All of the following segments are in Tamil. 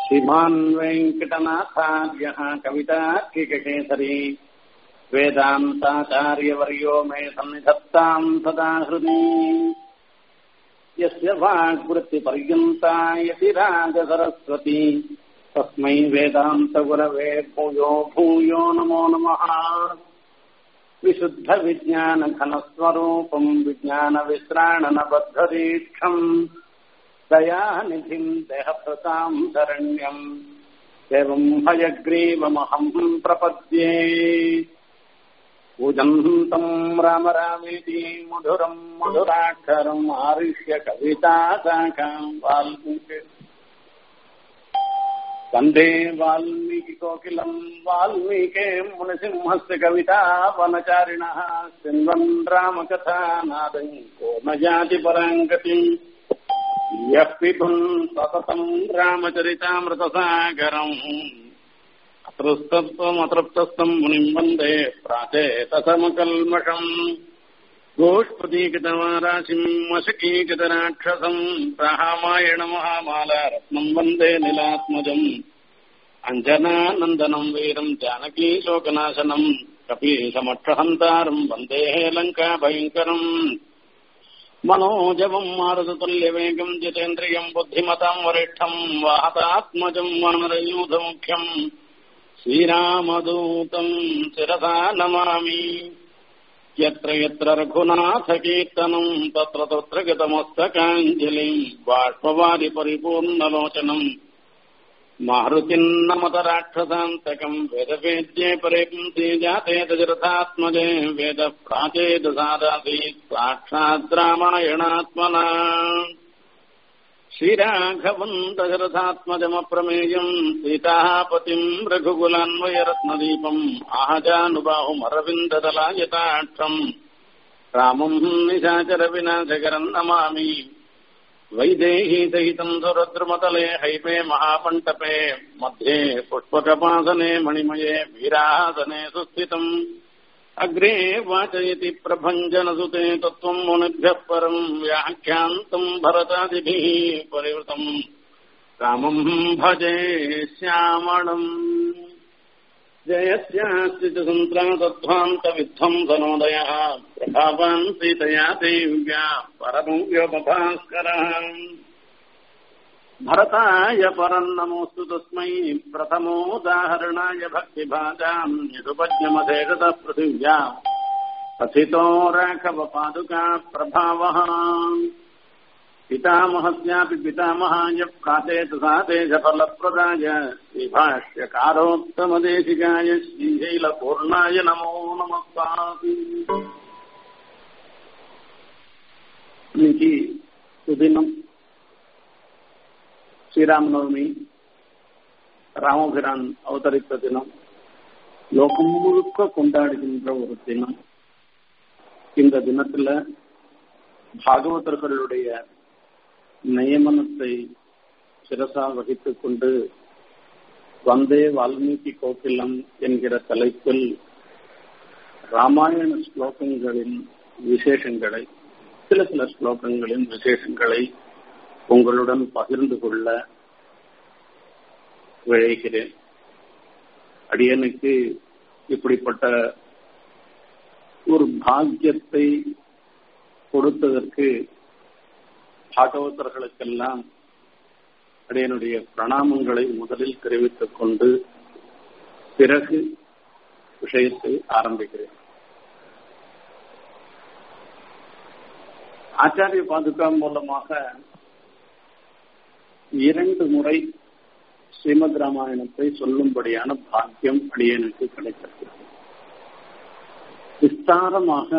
श्रीमान् वेङ्कटनाथार्यः कवितार्किककेसरी वेदान्ताचार्यवर्यो मे सन्निधत्ताम् सदा हृदि यस्य वाग्वृत्तिपर्यन्ता यति राजसरस्वती तस्मै वेदान्तगुरवे भूयो भूयो नमो नमः विशुद्धविज्ञानघनस्वरूपम् विज्ञानविश्राणनबद्धदीक्षम् दयानिधिम् देहभृताम् शरण्यम् एवम् हयग्रीवमहम् प्रपद्ये पूजन्तम् राम रामेति मधुरम् मधुराक्षरम् आरुष्य कविताशाखाम् वाल्मीकि वन्दे वाल्मीकिकोकिलम् वाल्मीके मुनिसिंहस्य कविता वनचारिणः शृण्वन् रामकथानादम् को न याति पराम् गतिम् यः पिबुन् सततम् रामचरितामृतसागरम् अतृस्तत्वमतृप्तस्तम् मुनिम् वन्दे प्राचेतसमकल्मषम् गोष्पदीकृतवाराशिम् वशकीकृतराक्षसम् रामायणमहामाला रत्नम् वन्दे निलात्मजम् अञ्जनानन्दनम् वीरम् जानकी शोकनाशनम् कपीशमक्षहन्तारम् वन्दे लङ्काभयङ्करम् मनोजवम् मारुततुल्यवेगम् जितेन्द्रियम् बुद्धिमताम् वरिष्ठम् वाहतात्मजम् वानरयूधमुख्यम् श्रीरामदूतम् शिरसा नमामि यत्र यत्र रघुनाथकीर्तनम् तत्र तत्र गतमस्तकाञ्जलिम् बाष्पवारि परिपूर्णलोचनम् मारुतिम् नमत राक्षसान्तकम् वेदवेद्ये परेपुंसि जाते दशरथात्मजे वेदः प्राचेदसादासीत् साक्षात् रामायणात्मना श्रीराघवम् दशरथात्मजमप्रमेयम् सीताः पतिम् रघुकुलान्वयरत्नदीपम् आहजानुबाहुमरविन्ददलायताक्षम् रामम् निशाचरविनाशकरम् नमामि वैदेही सहितम् सुरद्रुमतले हैमे महामण्टपे मध्ये पुष्पकपासने मणिमये वीरासने सुस्थितम् अग्रे वाचयति प्रभञ्जनसुते तत्त्वम् मुनिभ्यः परम् व्याख्यान्तम् भरतादिभिः परिवृतम् रामम् भजे श्यामणम् जयस्यास्ति च सन्त्रासध्वान्तविध्वम् धनोदयः प्रभावान् सीतया देव्या परमव्योमभास्करः भरताय परम् नमोऽस्तु तस्मै प्रथमोदाहरणाय भक्तिभाजाम् निरुपज्ञमधेगतः पृथिव्या कथितो राघवपादुका प्रभावः पितामहस्यापि पितामहाय प्राचेत सादेशफलप्रदाय श्रीभाष्यकारोत्तमदेशिकाय श्रीशैलपूर्णाय नमो नमस्ताति இன்னைக்கு சுதினம் ஸ்ரீராமநவமி ராமபிரான் அவதரித்த தினம் லோகம் முழுக்க கொண்டாடுகின்ற ஒரு தினம் இந்த தினத்துல பாகவதர்களுடைய நியமனத்தை சிரசா வகித்துக் கொண்டு வந்தே வால்மீகி கோகிலம் என்கிற தலைப்பில் ராமாயண ஸ்லோகங்களின் விசேஷங்களை சில சில ஸ்லோகங்களின் விசேஷங்களை உங்களுடன் பகிர்ந்து கொள்ள விழைகிறேன் அடியனுக்கு இப்படிப்பட்ட ஒரு பாக்கியத்தை கொடுத்ததற்கு பாகவதர்களுக்கெல்லாம் அடியனுடைய பிரணாமங்களை முதலில் தெரிவித்துக் கொண்டு பிறகு விஷயத்தை ஆரம்பிக்கிறேன் ஆச்சாரிய பாதுகா மூலமாக இரண்டு முறை ஸ்ரீமத் ராமாயணத்தை சொல்லும்படியான பாக்கியம் அடியனுக்கு கிடைத்தது விஸ்தாரமாக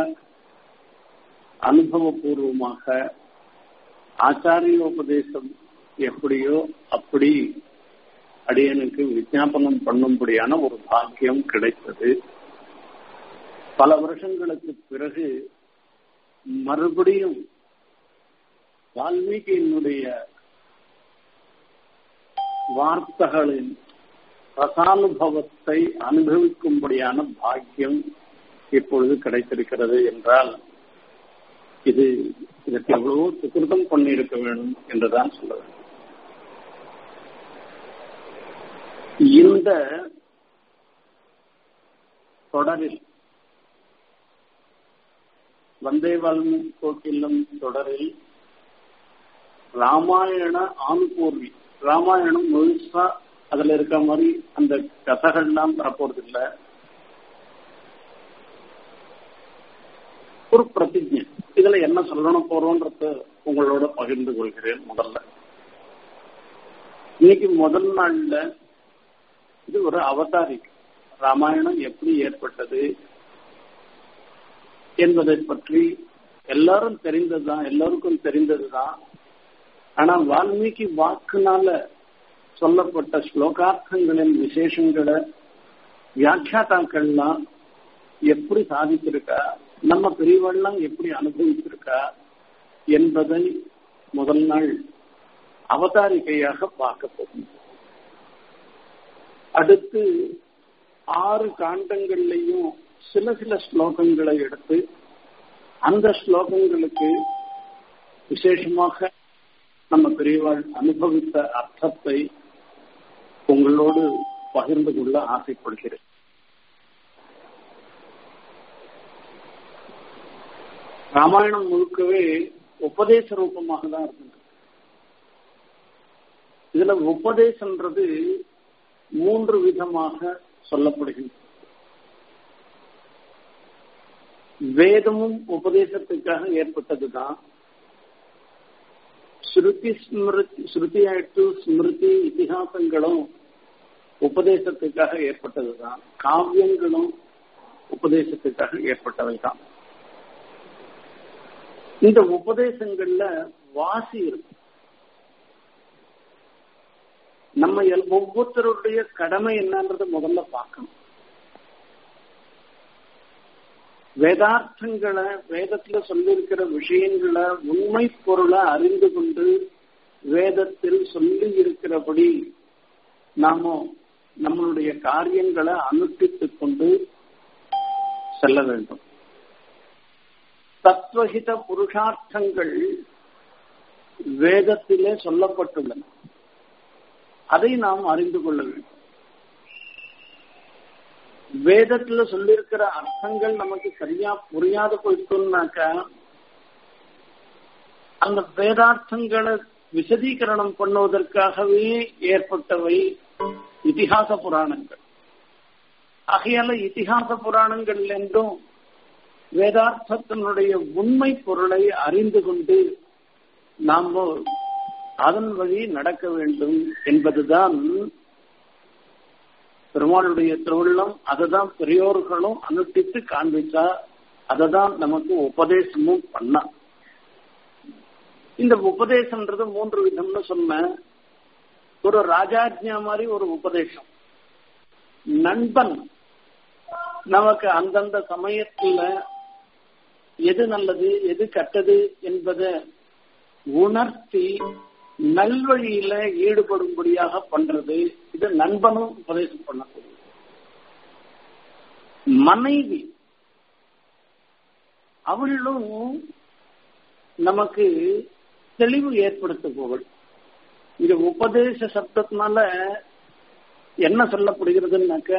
அனுபவபூர்வமாக ஆச்சாரியோபதேசம் எப்படியோ அப்படி அடியனுக்கு விஜாபனம் பண்ணும்படியான ஒரு பாக்கியம் கிடைத்தது பல வருஷங்களுக்கு பிறகு மறுபடியும் வால்மீகியினுடைய வார்த்தைகளின் ரசானுபவத்தை அனுபவிக்கும்படியான பாக்கியம் இப்பொழுது கிடைத்திருக்கிறது என்றால் இது இதற்கு எவ்வளவோ சுகிருதம் பண்ணியிருக்க வேண்டும் என்றுதான் சொல்ல வேண்டும் இந்த தொடரில் வந்தே வால்மீகி கோக்கிலம் தொடரில் ராமாயண ஆணுபூர்வி ராமாயணம் முழுசா அதுல இருக்க மாதிரி அந்த கதைகள்லாம் வரப்போறது இல்ல ஒரு பிரதிஜை இதுல என்ன சொல்லணும் போறோன்றத உங்களோட பகிர்ந்து கொள்கிறேன் முதல்ல இன்னைக்கு முதல் நாள்ல இது ஒரு அவதாரிக் ராமாயணம் எப்படி ஏற்பட்டது என்பதை பற்றி எல்லாரும் தெரிந்ததுதான் எல்லாருக்கும் தெரிந்ததுதான் ஆனா வால்மீகி வாக்குனால சொல்லப்பட்ட ஸ்லோகார்த்தங்களின் விசேஷங்களை வியாக்கியாத்தாக்கள்லாம் எப்படி சாதிச்சிருக்கா நம்ம பெரியவெல்லாம் எப்படி அனுபவிச்சிருக்கா என்பதை முதல் நாள் அவதாரிகையாக பார்க்க போகும் அடுத்து ஆறு காண்டங்கள்லையும் சில சில ஸ்லோகங்களை எடுத்து அந்த ஸ்லோகங்களுக்கு விசேஷமாக நம்ம பெரியவாள் அனுபவித்த அர்த்தத்தை உங்களோடு பகிர்ந்து கொள்ள ஆசைப்படுகிறேன் ராமாயணம் முழுக்கவே உபதேச ரூபமாக தான் இருந்தது இதுல உபதேசன்றது மூன்று விதமாக சொல்லப்படுகின்றது வேதமும் உபதேசத்துக்காக ஏற்பட்டதுதான் ஸ்ருதி ஸ்மிருதி ஸ்ருதி ஆயிட்டு ஸ்மிருதி இத்திஹாசங்களும் உபதேசத்துக்காக ஏற்பட்டதுதான் காவியங்களும் உபதேசத்துக்காக ஏற்பட்டவை தான் இந்த உபதேசங்கள்ல வாசி இருக்கு நம்ம ஒவ்வொருத்தருடைய கடமை என்னன்றது முதல்ல பார்க்கணும் வேதார்த்தங்களை வேதத்துல சொல்லியிருக்கிற விஷயங்களை உண்மை பொருளை அறிந்து கொண்டு வேதத்தில் சொல்லி இருக்கிறபடி நாம நம்மளுடைய காரியங்களை அனுஷ்டித்துக் கொண்டு செல்ல வேண்டும் தத்துவஹித புருஷார்த்தங்கள் வேதத்திலே சொல்லப்பட்டுள்ளன அதை நாம் அறிந்து கொள்ள வேண்டும் வேதத்துல சொல்லியிருக்கிற அர்த்தங்கள் நமக்கு சரியா புரியாத போயிட்டோம்னாக்கா அந்த வேதார்த்தங்களை விசதீகரணம் பண்ணுவதற்காகவே ஏற்பட்டவை இதிகாச புராணங்கள் ஆகையால இதிகாச புராணங்கள் என்றும் வேதார்த்தத்தினுடைய உண்மை பொருளை அறிந்து கொண்டு நாம் அதன் வழி நடக்க வேண்டும் என்பதுதான் பெருமாளுடைய திருவுள்ளம் அதுதான் பெரியோர்களும் அனுஷ்டித்து காண்பிச்சா அததான் நமக்கு உபதேசமும் பண்ணா இந்த உபதேசம்ன்றது மூன்று விதம்னு சொன்ன ஒரு ராஜாஜ்யா மாதிரி ஒரு உபதேசம் நண்பன் நமக்கு அந்தந்த சமயத்துல எது நல்லது எது கெட்டது என்பதை உணர்த்தி நல்வழியில ஈடுபடும்படியாக பண்றது இது நண்பனும் உபதேசம் பண்ணக்கூடிய மனைவி அவளும் நமக்கு தெளிவு ஏற்படுத்துபவள் இது உபதேச சப்தத்தினால என்ன சொல்லப்படுகிறதுனாக்க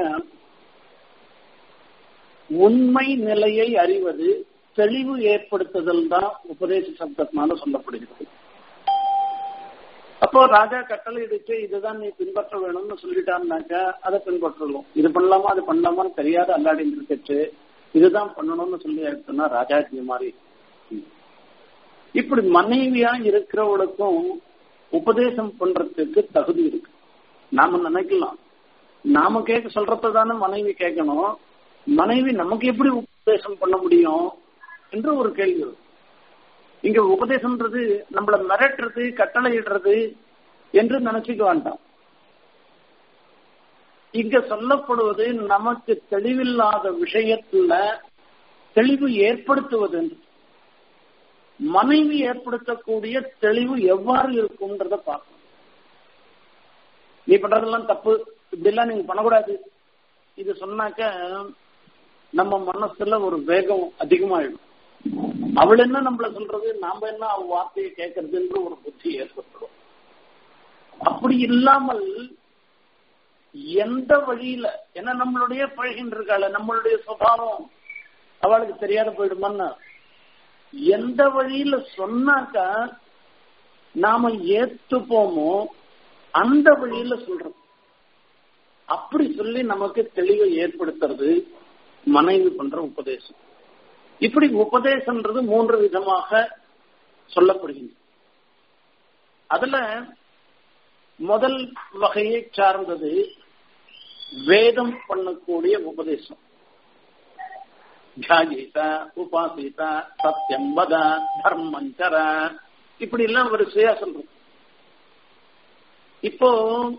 உண்மை நிலையை அறிவது தெளிவு ஏற்படுத்துதல் தான் உபதேச சப்தத்தினால சொல்லப்படுகிறது அப்போ ராஜா கட்டளை இடிச்சு இதுதான் நீ பின்பற்ற வேணும்னு சொல்லிட்டான்னாக்கா அதை பின்பற்றலாம் இது பண்ணலாமா அது பண்ணலாமான்னு தெரியாத அல்லாடி இருக்கச்சு இதுதான் பண்ணணும்னு சொல்லி எடுத்தோம்னா ராஜாஜி மாதிரி இப்படி மனைவியா இருக்கிறவளுக்கும் உபதேசம் பண்றதுக்கு தகுதி இருக்கு நாம நினைக்கலாம் நாம கேட்க சொல்றதானே மனைவி கேட்கணும் மனைவி நமக்கு எப்படி உபதேசம் பண்ண முடியும் என்று ஒரு கேள்வி வரும் இங்க உபதேசம்ன்றது நம்மள மிரட்டுறது கட்டளையிடுறது என்று நினைச்சுக்க வேண்டாம் இங்க சொல்லப்படுவது நமக்கு தெளிவில்லாத விஷயத்துல தெளிவு ஏற்படுத்துவது என்று மனைவி ஏற்படுத்தக்கூடிய தெளிவு எவ்வாறு இருக்கும்ன்றத பார்க்கணும் நீ பண்றதெல்லாம் தப்பு இப்படிலாம் நீங்க பண்ணக்கூடாது இது சொன்னாக்க நம்ம மனசுல ஒரு வேகம் அதிகமாயிடும் அவள் என்ன நம்மள சொல்றது நாம என்ன அவ வார்த்தையை கேட்கறதுன்ற ஒரு புத்தி ஏற்பட்டுடும் அப்படி இல்லாமல் எந்த வழியில ஏன்னா நம்மளுடைய பழகின்ற இருக்காள் நம்மளுடைய சுபாவம் அவளுக்கு தெரியாத போயிடுமான்னா எந்த வழியில சொன்னாக்கா நாம ஏத்துப்போமோ அந்த வழியில சொல்றோம் அப்படி சொல்லி நமக்கு தெளிவை ஏற்படுத்துறது மனைவி பண்ற உபதேசம் இப்படி உபதேசம்ன்றது மூன்று விதமாக சொல்லப்படுகின்றது அதுல முதல் வகையை சார்ந்தது வேதம் பண்ணக்கூடிய உபதேசம் தியாகீத உபாசித சத்தியம் வத தர்மஞ்சர இப்படி எல்லாம் வரிசையா சொல்றோம் இப்போ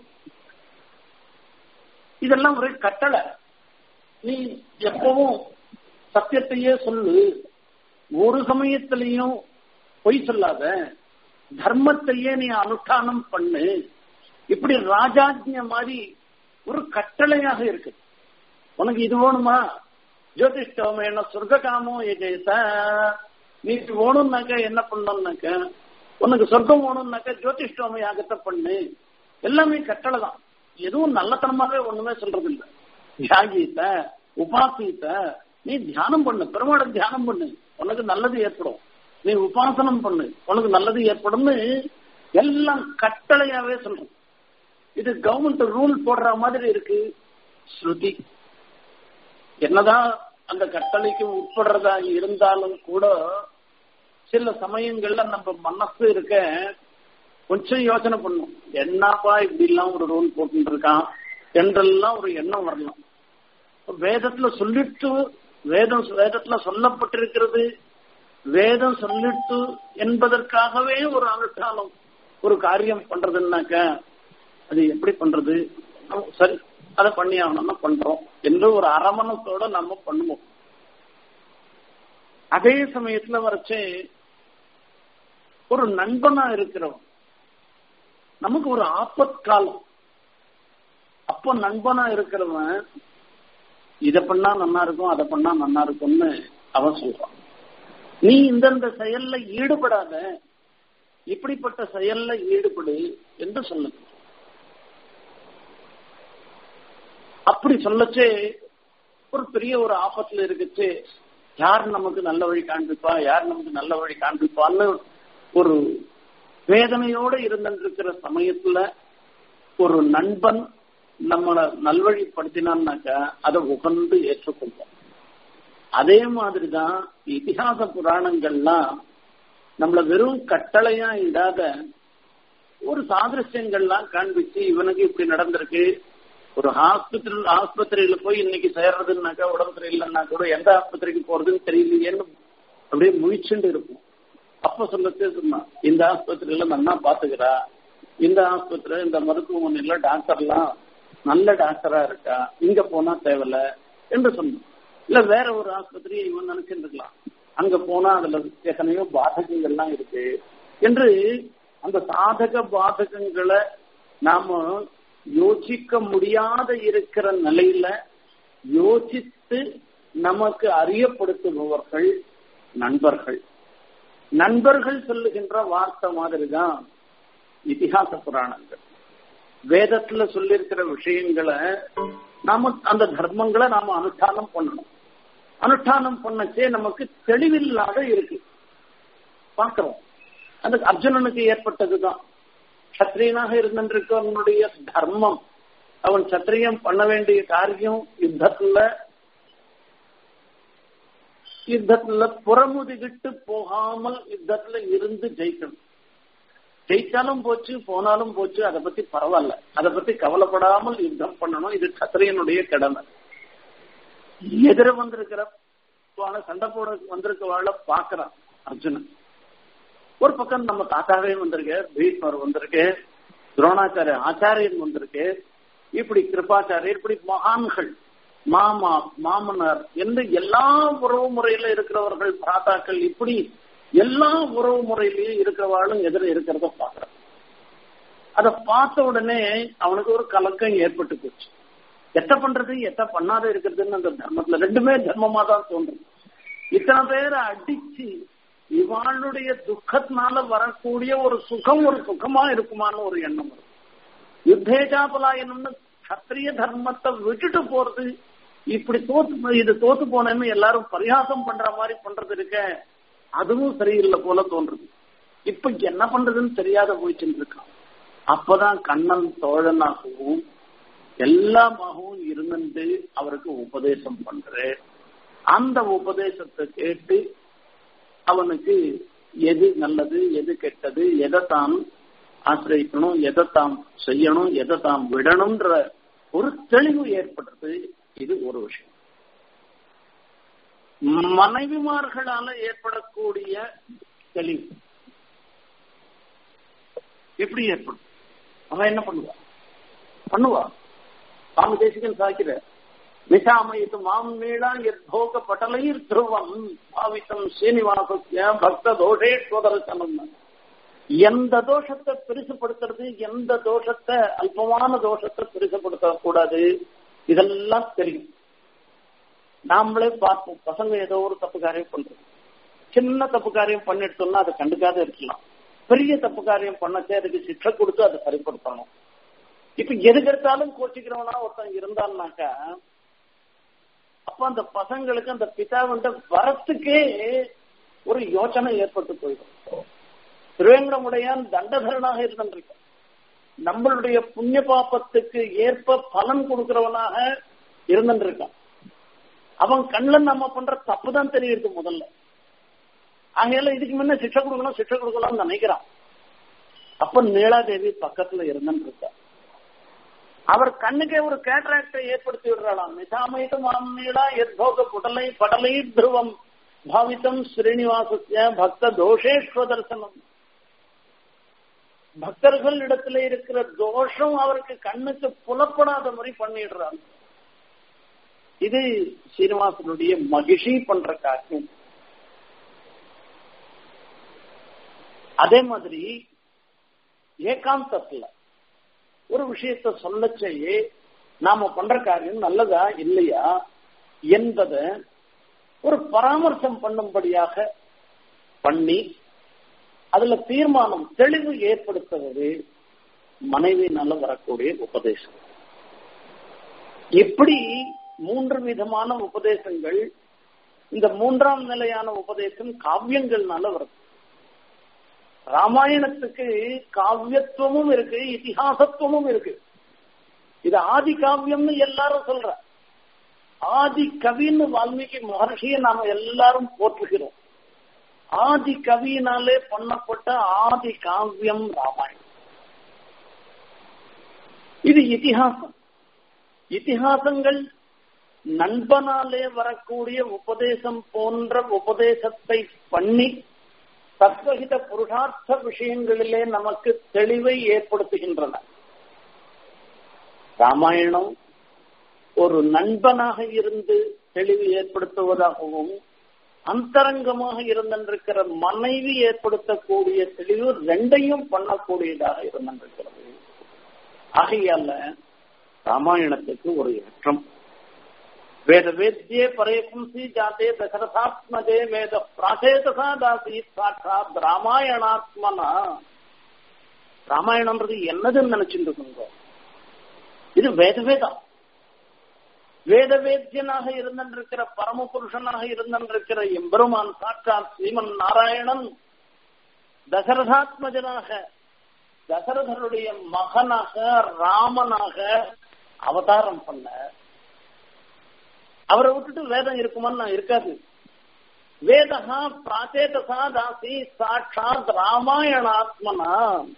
இதெல்லாம் ஒரு கட்டளை நீ எப்பவும் சத்தியத்தையே சொல்லு ஒரு சமயத்திலையும் பொய் சொல்லாத தர்மத்தையே நீ அனுஷ்டானம் பண்ணு இப்படி ராஜாஜ்ய மாதிரி ஒரு கட்டளையாக இருக்கு உனக்கு இது வேணுமா ஜோதிஷ்டம் என்ன சொர்க்க காமம் எஜேச நீ வேணும்னாக்க என்ன பண்ணணும்னாக்க உனக்கு சொர்க்கம் வேணும்னாக்க ஜோதிஷ்டோம யாகத்தை பண்ணு எல்லாமே கட்டளை தான் எதுவும் நல்லத்தனமாவே ஒண்ணுமே சொல்றது இல்லை தியாகித்த உபாசித்த நீ தியானம் பண்ணு பெருமாளை தியானம் பண்ணு உனக்கு நல்லது ஏற்படும் நீ உபாசனம் பண்ணு உனக்கு நல்லது ஏற்படும்னு எல்லாம் கட்டளையாவே சொல்றோம் இது கவர்மெண்ட் ரூல் போடுற மாதிரி இருக்கு ஸ்ருதி என்னதான் அந்த கட்டளைக்கு உட்படுறதா இருந்தாலும் கூட சில சமயங்கள்ல நம்ம மனசு இருக்க கொஞ்சம் யோசனை பண்ணும் என்னப்பா இப்படி எல்லாம் ஒரு ரூல் போட்டு இருக்கான் என்றெல்லாம் ஒரு எண்ணம் வரலாம் வேதத்துல சொல்லிட்டு வேதம் வேதத்துல சொல்லப்பட்டிருக்கிறது வேதம் சொல்லிட்டு என்பதற்காகவே ஒரு அனுஷ்டானம் ஒரு காரியம் பண்றதுன்னாக்க அது எப்படி பண்றது சரி அதை பண்ணி ஆகணும்னா பண்றோம் என்று ஒரு அரமணத்தோட நம்ம பண்ணுவோம் அதே சமயத்துல வரைச்சே ஒரு நண்பனா இருக்கிறவன் நமக்கு ஒரு ஆபத் காலம் அப்போ நண்பனா இருக்கிறவன் இத பண்ணா நல்லா இருக்கும் அதை பண்ணா நல்லா இருக்கும்னு அவன் சொல்றான் நீ இந்தந்த செயல்ல ஈடுபடாத இப்படிப்பட்ட செயல்ல ஈடுபடு என்று சொல்லுங்க அப்படி சொல்லச்சே ஒரு பெரிய ஒரு ஆபத்துல இருக்குச்சு யார் நமக்கு நல்ல வழி காண்பிப்பா யார் நமக்கு நல்ல வழி காண்பிப்பான்னு ஒரு வேதனையோட இருந்திருக்கிற சமயத்துல ஒரு நண்பன் நம்மளை நல்வழிப்படுத்தினான்னாக்கா அதை உகந்து ஏற்றுக்கொள்வோம் அதே மாதிரிதான் இதிகாச புராணங்கள்லாம் நம்மள வெறும் கட்டளையா இடாத ஒரு சாதிருஷ்யங்கள்லாம் காண்பிச்சு இவனுக்கு இப்படி நடந்திருக்கு ஒரு ஹாஸ்பிட்டல் ஆஸ்பத்திரியில போய் இன்னைக்கு சேர்றதுன்னாக்கா உடம்பு சரியில்லைன்னா கூட எந்த ஆஸ்பத்திரிக்கு போறதுன்னு தெரியலையேன்னு அப்படியே முழிச்சுட்டு இருக்கும் அப்ப சொல்லத்தே சொன்னா இந்த ஆஸ்பத்திரியில நல்லா பாத்துக்கிறா இந்த ஆஸ்பத்திரி இந்த மருத்துவமனையில டாக்டர்லாம் நல்ல டாக்டரா இருக்கா இங்க போனா தேவையில்ல என்று சொன்னோம் இல்ல வேற ஒரு ஆஸ்பத்திரி இவன் நினைச்சுட்டு இருக்கலாம் அங்க போனா அதுல எத்தனையோ பாதகங்கள்லாம் இருக்கு என்று அந்த சாதக பாதகங்களை நாம யோசிக்க முடியாத இருக்கிற நிலையில யோசித்து நமக்கு அறியப்படுத்துபவர்கள் நண்பர்கள் நண்பர்கள் சொல்லுகின்ற வார்த்தை மாதிரிதான் இதிகாச புராணங்கள் வேதத்துல சொல்லியிருக்கிற விஷயங்களை நாம அந்த தர்மங்களை நாம அனுஷ்டானம் பண்ணணும் அனுஷ்டானம் பண்ணச்சே நமக்கு தெளிவில்லாத இருக்கு பார்க்கிறோம் அந்த அர்ஜுனனுக்கு ஏற்பட்டதுதான் சத்திரியனாக இருந்திருக்கவனுடைய தர்மம் அவன் சத்திரியம் பண்ண வேண்டிய காரியம் யுத்தத்துல யுத்தத்துல புறமுதுகிட்டு போகாமல் யுத்தத்துல இருந்து ஜெயிக்கணும் ஜெயிச்சாலும் போச்சு போனாலும் போச்சு அதை பத்தி பரவாயில்ல அதை பத்தி கவலைப்படாமல் யுத்தம் பண்ணணும் இது கத்திரியனுடைய கடமை எதிர வந்திருக்கிற சண்டை போட வந்திருக்கவாழ பாக்குறான் அர்ஜுனன் ஒரு பக்கம் நம்ம தாத்தாவே வந்திருக்கு பீஷ்மர் வந்திருக்கு துரோணாச்சாரிய ஆச்சாரியன் வந்திருக்கு இப்படி கிருபாச்சாரியர் இப்படி மகான்கள் மாமா மாமனார் என்று எல்லா உறவு முறையில இருக்கிறவர்கள் தாத்தாக்கள் இப்படி எல்லா உறவு முறையிலயும் இருக்கிறவாளும் எதிர இருக்கிறத பாக்குறான் அத பார்த்த உடனே அவனுக்கு ஒரு கலக்கம் ஏற்பட்டு போச்சு எத்த பண்றது எத்த பண்ணாத இருக்கிறதுன்னு அந்த தர்மத்துல ரெண்டுமே தர்மமா தான் தோன்றும் இத்தனை பேரை அடிச்சு இவாளுடைய துக்கத்தினால வரக்கூடிய ஒரு சுகம் ஒரு சுகமா இருக்குமான்னு ஒரு எண்ணம் வரும் யுத்தேஜாபலாயனம்னு கத்திரிய தர்மத்தை விட்டுட்டு போறது இப்படி தோத்து இது தோத்து போனேன்னு எல்லாரும் பரிகாசம் பண்ற மாதிரி பண்றது இருக்க அதுவும் சரியில்லை போல தோன்றுது இப்ப என்ன பண்றதுன்னு தெரியாத போயிட்டு இருக்கான் அப்பதான் கண்ணன் தோழனாகவும் எல்லாமாகவும் இருந்துட்டு அவருக்கு உபதேசம் பண்ற அந்த உபதேசத்தை கேட்டு அவனுக்கு எது நல்லது எது கெட்டது எதை தான் ஆசிரியக்கணும் எதை தாம் செய்யணும் எதை தாம் விடணும்ன்ற ஒரு தெளிவு ஏற்படுறது இது ஒரு விஷயம் மனைவிமார்களால ஏற்படக்கூடிய தெளிவு எப்படி ஏற்படும் அவன் என்ன பண்ணுவா பண்ணுவா சுவாமி தேசிகன் சாய்க்கிற நிஷாமயித்து மாம் நீளா யத்தோக பட்டலைர் துருவம் பாவித்தம் சீனிவாசஸ்ய பக்த தோஷேஸ்வதர்சனம் எந்த தோஷத்தை பெருசுப்படுத்துறது எந்த தோஷத்தை அல்பமான தோஷத்தை பெருசுப்படுத்த கூடாது இதெல்லாம் தெரியும் நாமளே பார்ப்போம் பசங்க ஏதோ ஒரு தப்பு காரியம் பண்றோம் சின்ன தப்பு காரியம் பண்ணிட்டு அதை கண்டுக்காத இருக்கலாம் பெரிய தப்பு காரியம் பண்ணச்சே அதுக்கு சிக்ஷை கொடுத்து அதை சரிப்படுத்தணும் இப்ப எதுக்கு எடுத்தாலும் கோச்சிக்கிறவனா ஒருத்தன் இருந்தான்னாக்கா அப்ப அந்த பசங்களுக்கு அந்த பிதாவுண்ட வரத்துக்கே ஒரு யோசனை ஏற்பட்டு போயிடும் திருவேங்கடமுடையான் தண்டதரனாக இருந்திருக்க நம்மளுடைய புண்ணிய பாப்பத்துக்கு ஏற்ப பலன் கொடுக்கிறவனாக இருந்திருக்கான் அவன் கண்ணில் நம்ம பண்ற தப்பு தான் தெரியுது முதல்ல ஆகையால இதுக்கு முன்ன சிக்ஷை கொடுக்கணும் சிக்ஷை கொடுக்கலாம்னு நினைக்கிறான் அப்ப நீலாதேவி பக்கத்துல இருந்துன்னு இருக்கா அவர் கண்ணுக்கே ஒரு கேட்ராக்டை ஏற்படுத்தி விடுறாளாம் நிசாமயிட்டு மாமீடா எத்போக புடலை படலை துருவம் பாவித்தம் ஸ்ரீனிவாசஸ்ய பக்த தோஷேஸ்வ தரிசனம் பக்தர்கள் இடத்துல இருக்கிற தோஷம் அவருக்கு கண்ணுக்கு புலப்படாத மாதிரி பண்ணிடுறாங்க இது சீனிவாசனுடைய மகிழ்ச்சி பண்ற காரியம் அதே மாதிரி ஏகாந்தத்துல ஒரு விஷயத்த சொல்லச்சேயே நாம பண்ற காரியம் நல்லதா இல்லையா என்பதை ஒரு பராமர்சம் பண்ணும்படியாக பண்ணி அதுல தீர்மானம் தெளிவு ஏற்படுத்துவது மனைவினால வரக்கூடிய உபதேசம் எப்படி மூன்று விதமான உபதேசங்கள் இந்த மூன்றாம் நிலையான உபதேசம் காவியங்கள்னால வருது ராமாயணத்துக்கு காவியத்துவமும் இருக்கு இதிகாசத்துவமும் இருக்கு இது ஆதி காவியம்னு எல்லாரும் சொல்ற ஆதி கவின்னு வால்மீகி மகர்ஷியை நாம எல்லாரும் போற்றுகிறோம் ஆதி கவியினாலே பண்ணப்பட்ட ஆதி காவியம் ராமாயணம் இது இதிகாசம் இதிகாசங்கள் நண்பனாலே வரக்கூடிய உபதேசம் போன்ற உபதேசத்தை பண்ணி தத்வகித புருஷார்த்த விஷயங்களிலே நமக்கு தெளிவை ஏற்படுத்துகின்றன ராமாயணம் ஒரு நண்பனாக இருந்து தெளிவு ஏற்படுத்துவதாகவும் அந்தரங்கமாக இருந்திருக்கிற மனைவி ஏற்படுத்தக்கூடிய தெளிவு ரெண்டையும் பண்ணக்கூடியதாக இருந்திருக்கிறது ஆகையால ராமாயணத்துக்கு ஒரு ஏற்றம் வேத வேத்தியே பரே பும்சி ஜாத்தே தசரதாத்மதே வேத பிராசேதசா தாசி சாட்சாத் ராமாயணாத்மனா ராமாயணம்ன்றது என்னதுன்னு நினைச்சுட்டு இருக்கோங்க இது வேத வேதம் வேத வேத்தியனாக இருந்திருக்கிற பரமபுருஷனாக இருந்திருக்கிற எம்பெருமான் சாட்சாத் ஸ்ரீமன் நாராயணன் தசரதாத்மஜனாக தசரதருடைய மகனாக ராமனாக அவதாரம் பண்ண அவரை விட்டுட்டு வேதம் இருக்குமான்னு இருக்காது வேதா பிராச்சேதசா தாசி சாட்சாத் ராமாயணாத்மனா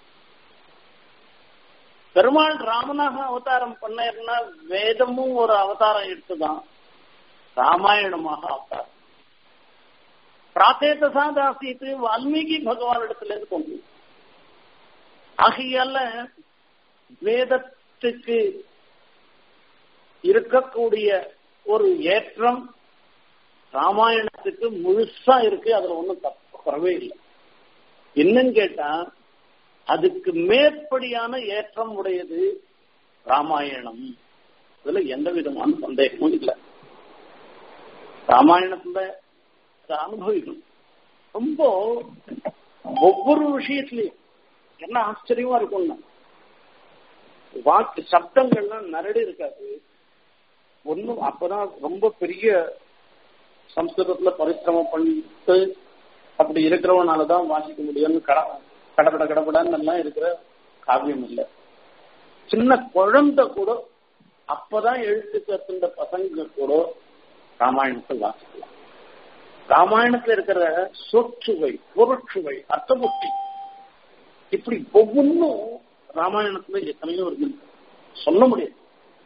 பெருமாள் ராமனாக அவதாரம் பண்ணா வேதமும் ஒரு அவதாரம் எடுத்துதான் ராமாயணமாக அவதாரம் பிராச்சேதசா தாசித்து வால்மீகி பகவான் இடத்துல இருந்து கொண்டு ஆகையால வேதத்துக்கு இருக்கக்கூடிய ஒரு ஏற்றம் ராமாயணத்துக்கு முழுசா இருக்கு அதுல ஒண்ணும் தப்பு குறவே இல்லை என்னன்னு கேட்டா அதுக்கு மேற்படியான ஏற்றம் உடையது ராமாயணம் இதுல எந்த விதமான சந்தேகமும் இல்லை ராமாயணத்துல அதை அனுபவிக்கணும் ரொம்ப ஒவ்வொரு விஷயத்திலையும் என்ன ஆச்சரியமா இருக்கும்னா வாக்கு சப்தங்கள்லாம் நரடி இருக்காது ஒன்னும் அப்பதான் ரொம்ப பெரிய சம்ஸ்கிருதத்துல பரிசிரமம் பண்ணிட்டு அப்படி இருக்கிறவனாலதான் வாசிக்க முடியும்னு கட கடப்பட கடப்படான்னு எல்லாம் இருக்கிற காவியம் இல்லை சின்ன குழந்தை கூட அப்பதான் எழுத்து கத்துன்ற பசங்க கூட ராமாயணத்தை வாசிக்கலாம் ராமாயணத்துல இருக்கிற சொற்சுவை பொருட்சுவை அர்த்தபுட்டி இப்படி ஒவ்வொன்றும் ராமாயணத்துல எத்தனையோ இருக்கு சொல்ல முடியாது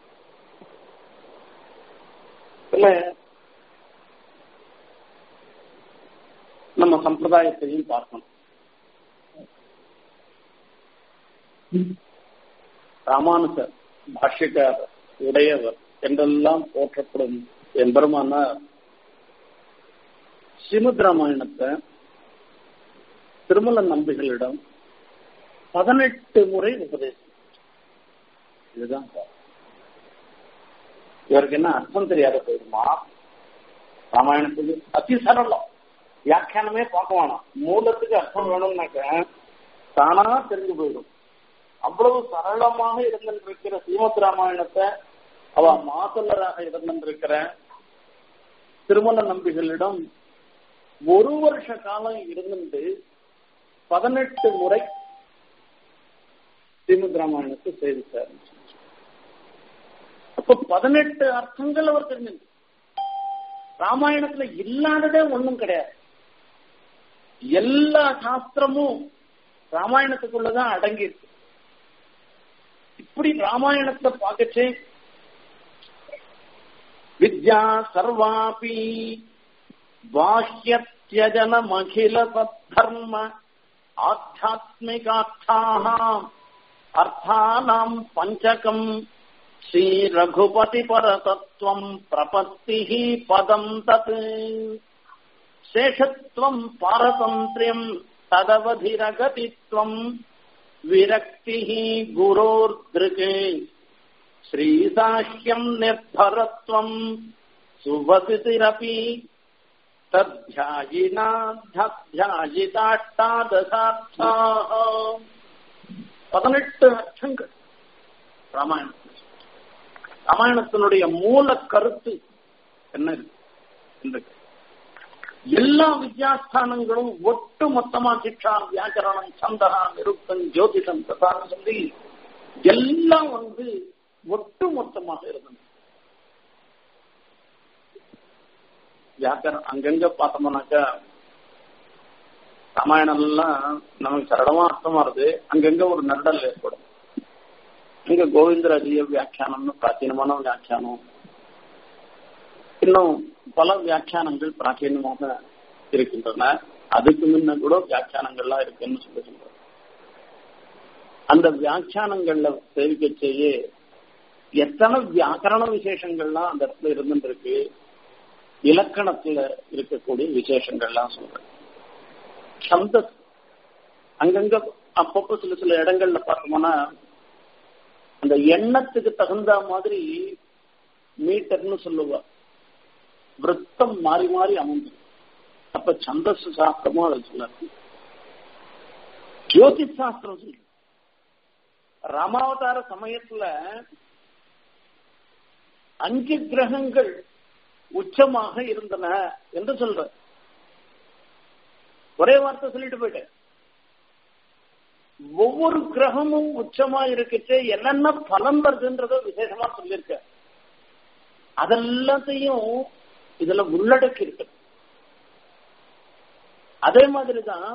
இல்ல நம்ம சம்பிரதாயத்தையும் பார்க்கணும் ராமானுஜர் பாஷ்யக்காரர் உடையவர் என்றெல்லாம் போற்றப்படும் எம்பெருமான ஸ்ரீமத் ராமாயணத்தை திருமல நம்பிகளிடம் பதினெட்டு முறை உபதேசம் இதுதான் இவருக்கு என்ன அர்த்தம் தெரியாத போயிடுமா ராமாயணத்துக்கு அதி சரளம் வியாக்கியானமே பார்க்க வேணாம் மூலத்துக்கு அர்த்தம் வேணும்னாக்க தானா தெரிஞ்சு போயிடும் அவ்வளவு சரளமாக இருந்திருக்கிற ஸ்ரீமத் ராமாயணத்தை அவ மாசல்லராக இருந்திருக்கிற திருமண நம்பிகளிடம் ஒரு வருஷ காலம் இருந்துட்டு பதினெட்டு முறை ஸ்ரீமத் ராமாயணத்தை சேவித்தார் அப்ப பதினெட்டு அர்த்தங்கள் அவர் தெரிஞ்சு ராமாயணத்துல இல்லாததே ஒண்ணும் கிடையாது எல்லா சாஸ்திரமும் ராமாயணத்துக்குள்ளதான் அடங்கி இருக்கு இப்படி ராமாயணத்தை பார்க்கச்சே வித்யா சர்வாபி பாஹ்யத்யஜனமகில சத்தர்ம ஆத்தியாத்மிகார்த்தாக அர்த்தானாம் பஞ்சகம் ஸ்ரீ ரகுபதி பரதத்துவம் பிரபத்தி பதம் தத் சேஷத்வம் பாரதந்திரியம் ததவதிரகதித்வம் விரக்தி குரோர்திருக் ஸ்ரீசாஹ்யம் நிர்பரத்வம் சுவசிரபி தத்யாயினாத்யாயிதாஷ்டாதசார்த்தாக பதினெட்டு அர்த்தங்கள் ராமாயணம் ராமாயணத்தினுடைய மூல கருத்து என்ன இருக்கு எல்லா வித்யாஸ்தானங்களும் ஒட்டு மொத்தமா சிக்ஷா வியாக்கரணம் சந்தகா நிருத்தம் ஜோதிடம் பிரசாரம் சொல்லி எல்லாம் வந்து ஒட்டு மொத்தமாக இருந்தது வியாக்கரணம் அங்கங்க பார்த்தோம்னாக்கா ராமாயணம் எல்லாம் நமக்கு சரளமா அர்த்தமா வருது அங்கங்க ஒரு நண்டல் ஏற்படும் இங்க கோவிந்தராஜிய வியாக்கியானம்னு பிராச்சீனமான வியாக்கியானம் இன்னும் பல வியாக்கியானங்கள் பிராச்சீனமாக இருக்கின்றன அதுக்கு முன்ன கூட வியாக்கியானங்கள்லாம் இருக்குன்னு சொல்லி சொல்றோம் அந்த வியாக்கியானங்கள்ல சேவிக்க செய்ய எத்தனை வியாக்கரண விசேஷங்கள்லாம் அந்த இடத்துல இருந்துட்டு இருக்கு இலக்கணத்துல இருக்கக்கூடிய விசேஷங்கள்லாம் சொல்றேன் சந்த அங்கங்க அப்பப்போ சில சில இடங்கள்ல பார்த்தோம்னா அந்த எண்ணத்துக்கு தகுந்த மாதிரி மீட்டர்னு சொல்லுவா விரத்தம் மாறி மாறி அமைஞ்சு அப்ப சந்தஸ் சாஸ்திரமும் அதை சொல்லாரு ஜோதிஷ் சாஸ்திரம் சொல்லு ராமாவதார சமயத்துல அஞ்சு கிரகங்கள் உச்சமாக இருந்தன என்று சொல்ற ஒரே வார்த்தை சொல்லிட்டு போயிட்டேன் ஒவ்வொரு கிரகமும் உச்சமா இருக்கச்சு என்னென்ன பலன் வருதுன்றத விசேஷமா சொல்லியிருக்க அதெல்லாத்தையும் இதுல உள்ளடக்கி இருக்கு அதே மாதிரிதான்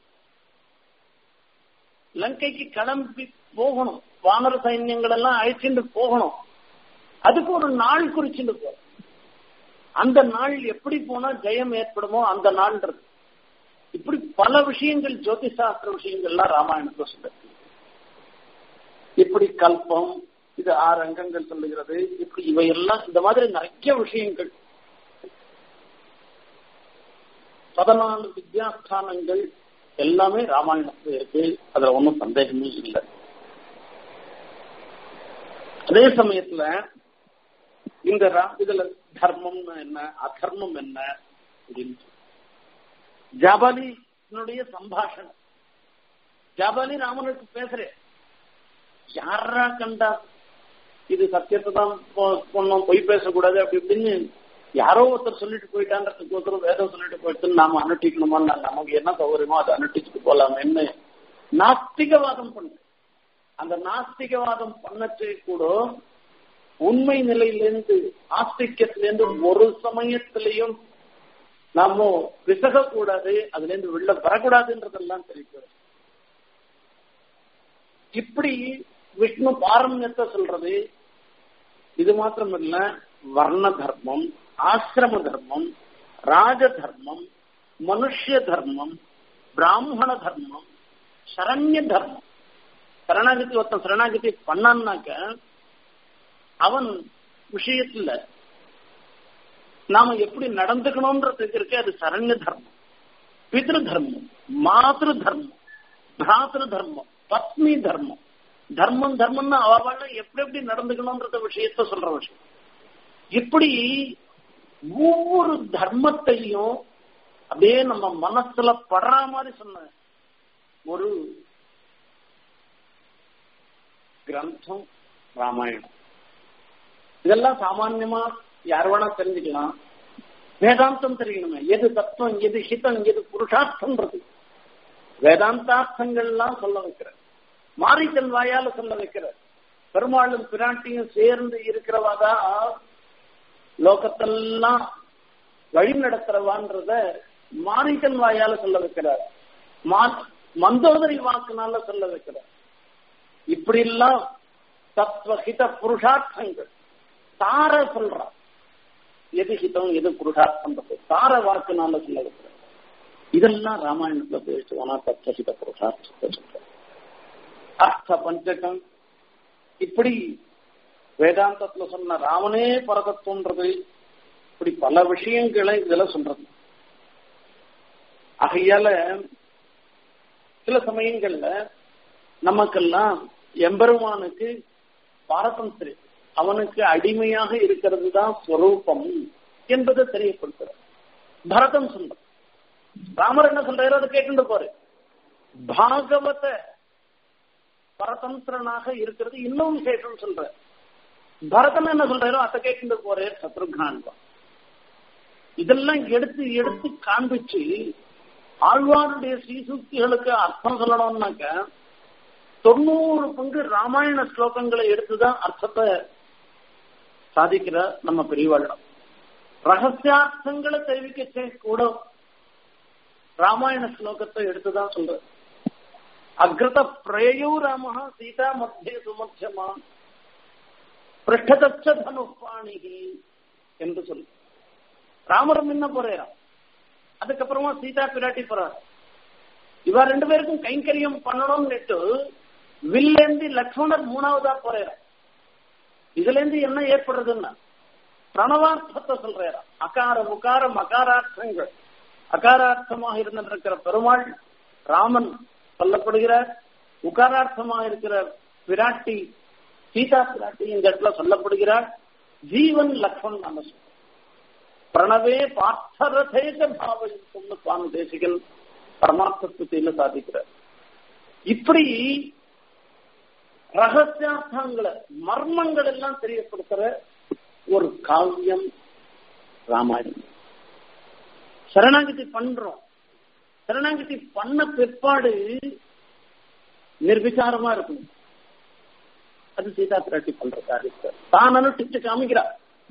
லங்கைக்கு கிளம்பி போகணும் வானர சைன்யங்கள் எல்லாம் அழைச்சிட்டு போகணும் அதுக்கு ஒரு நாள் குறிச்சுட்டு போ அந்த நாள் எப்படி போனா ஜெயம் ஏற்படுமோ அந்த நாள்ன்றது இப்படி பல விஷயங்கள் ஜோதிஷாஸ்திர விஷயங்கள்லாம் ராமாயணத்தை சொல்லுது இப்படி கல்பம் இது ஆறு அங்கங்கள் சொல்லுகிறது இப்படி இவையெல்லாம் இந்த மாதிரி நிறைய விஷயங்கள் பதினாலு வித்யாஸ்தானங்கள் எல்லாமே ராமாயணத்துல இருக்கு அதுல ஒன்றும் சந்தேகமே இல்லை அதே சமயத்துல இந்த இதுல தர்மம்னு என்ன அதர்மம் என்ன அப்படின்னு ஜபலினுடைய சம்பாஷணம் ஜபலி ராமனுக்கு பேசுறேன் யாரா கண்டா இது சத்தியத்தை தான் பொண்ணும் பொய் பேசக்கூடாது அப்படி இப்படின்னு யாரோ ஒருத்தர் சொல்லிட்டு போயிட்டான்றதுக்கு ஒருத்தர் வேதம் சொல்லிட்டு போயிட்டு நாம அனுட்டிக்கணுமா நமக்கு என்ன சௌகரியமோ அதை அனுட்டிச்சுட்டு போலாமேன்னு நாஸ்திகவாதம் பண்ணு அந்த நாஸ்திகவாதம் பண்ணச்சு கூட உண்மை நிலையிலிருந்து ஆஸ்திகத்திலிருந்து ஒரு சமயத்திலையும் நாம விசக கூடாது அதுல இருந்து வெளில வரக்கூடாதுன்றதெல்லாம் தெரிவிக்கிறது இப்படி விஷ்ணு பாரம்யத்தை சொல்றது இது மாத்திரம் இல்ல வர்ண தர்மம் ஆசிரம தர்மம் ராஜ தர்மம் மனுஷ தர்மம் பிராமண தர்மம் சரண்ய தர்மம் சரணாகதி ஒருத்தன் சரணாகதி பண்ணான்னாக்க அவன் விஷயத்துல நாம எப்படி நடந்துக்கணும்ன்றதுக்கு இருக்கு அது சரண்ய தர்மம் பித்ரு தர்மம் மாத்ரு தர்மம் பிராத்திரு தர்மம் பத்னி தர்மம் தர்மம் தர்மம்னா அவள் எப்படி எப்படி நடந்துக்கணும்ன்றத விஷயத்த சொல்ற விஷயம் இப்படி ஒவ்வொரு தர்மத்தையும் அப்படியே நம்ம மனசுல படுற மாதிரி சொன்ன ஒரு கிரந்தம் ராமாயணம் இதெல்லாம் சாமான்யமா யார் வேணா தெரிஞ்சுக்கலாம் வேதாந்தம் தெரியணுமே எது தத்துவம் எது ஹிதம் எது புருஷார்த்தம்ன்றது வேதாந்தார்த்தங்கள்லாம் சொல்ல வைக்கிற மாரித்தன் வாயால சொல்ல வைக்கிற பெருமாளும் பிராட்டியும் சேர்ந்து இருக்கிறவாதான் லோகத்தெல்லாம் வழி நடத்துறவான்றத மாரித்தன் வாயால சொல்ல வைக்கிறார் மந்தோதரி வாக்குனால சொல்ல வைக்கிறார் இப்படி எல்லாம் தத்துவஹித புருஷார்த்தங்கள் தார சொல்றான் எது ஹிதம் எது புருஷார்த்தம் தார வாக்குனால சொல்ல வைக்கிறார் இதெல்லாம் ராமாயணத்துல பேசுவானா தத்துவஹித புருஷார்த்தத்தை சொல்ற அர்த்த பஞ்சகம் இப்படி வேதாந்தத்துல சொன்ன ராமனே பரதத்துவன்றது இப்படி பல விஷயங்களை இதுல சொல்றது ஆகையால சில சமயங்கள்ல நமக்கெல்லாம் எம்பெருமானுக்கு பாரதம் தெரியும் அவனுக்கு அடிமையாக இருக்கிறது தான் ஸ்வரூபம் என்பதை தெரியப்படுத்துற பரதம் சொல்ற ராமர் என்ன சொல்றாரு அதை கேட்டு போற பாகவத பரதந்திரனாக இருக்கிறது இன்னும் விசேஷம் சொல்ற பரதன் என்ன சொல்றாரோ அதை கேட்டு போறே சத்ருகான் இதெல்லாம் எடுத்து எடுத்து காண்பிச்சு ஆழ்வாருடைய ஸ்ரீசூக்திகளுக்கு அர்த்தம் சொல்லணும்னாக்க தொண்ணூறு பங்கு ராமாயண ஸ்லோகங்களை எடுத்துதான் அர்த்தத்தை சாதிக்கிற நம்ம பெரியவாழ்டம் ரகசியார்த்தங்களை தெரிவிக்க கூட ராமாயண ஸ்லோகத்தை எடுத்துதான் சொல்ற அக்ரத பிரயோ ராம சீதா மத்திய சுமத்தியமா பிருஷ்டதச்ச தனுப்பாணிகி என்று சொல்லு ராமரம் என்ன போறாராம் அதுக்கப்புறமா சீதா பிராட்டி போறார் இவ ரெண்டு பேருக்கும் கைங்கரியம் பண்ணணும்னுட்டு வில்லேந்தி லக்ஷ்மணர் மூணாவதா போறார் இதுல இருந்து என்ன ஏற்படுறதுன்னா பிரணவார்த்தத்தை சொல்றாரா அகார முகார மகாரார்த்தங்கள் அகாரார்த்தமாக இருந்திருக்கிற பெருமாள் ராமன் சொல்லப்படுகிறார் உகாரார்த்தமாக இருக்கிற பிராட்டி சீதா பிராட்டி இந்த இடத்துல சொல்லப்படுகிறார் ஜீவன் லக்ஷ்மண் நாம சொல்றோம் பிரணவே பார்த்தரதேச பாவயுக்தம்னு சுவாமி தேசிகன் பரமார்த்தத்தில சாதிக்கிறார் இப்படி ரகசியார்த்தங்களை மர்மங்கள் எல்லாம் தெரியப்படுத்துற ஒரு காவியம் ராமாயணம் சரணாகதி பண்றோம் சரணாகதி பண்ண பிற்பாடு நிர்விசாரமா இருக்கும் அது சீதா பிராட்டி பண்ற காரியத்தை தான் அனுஷ்டிச்சு காமிக்கிறார்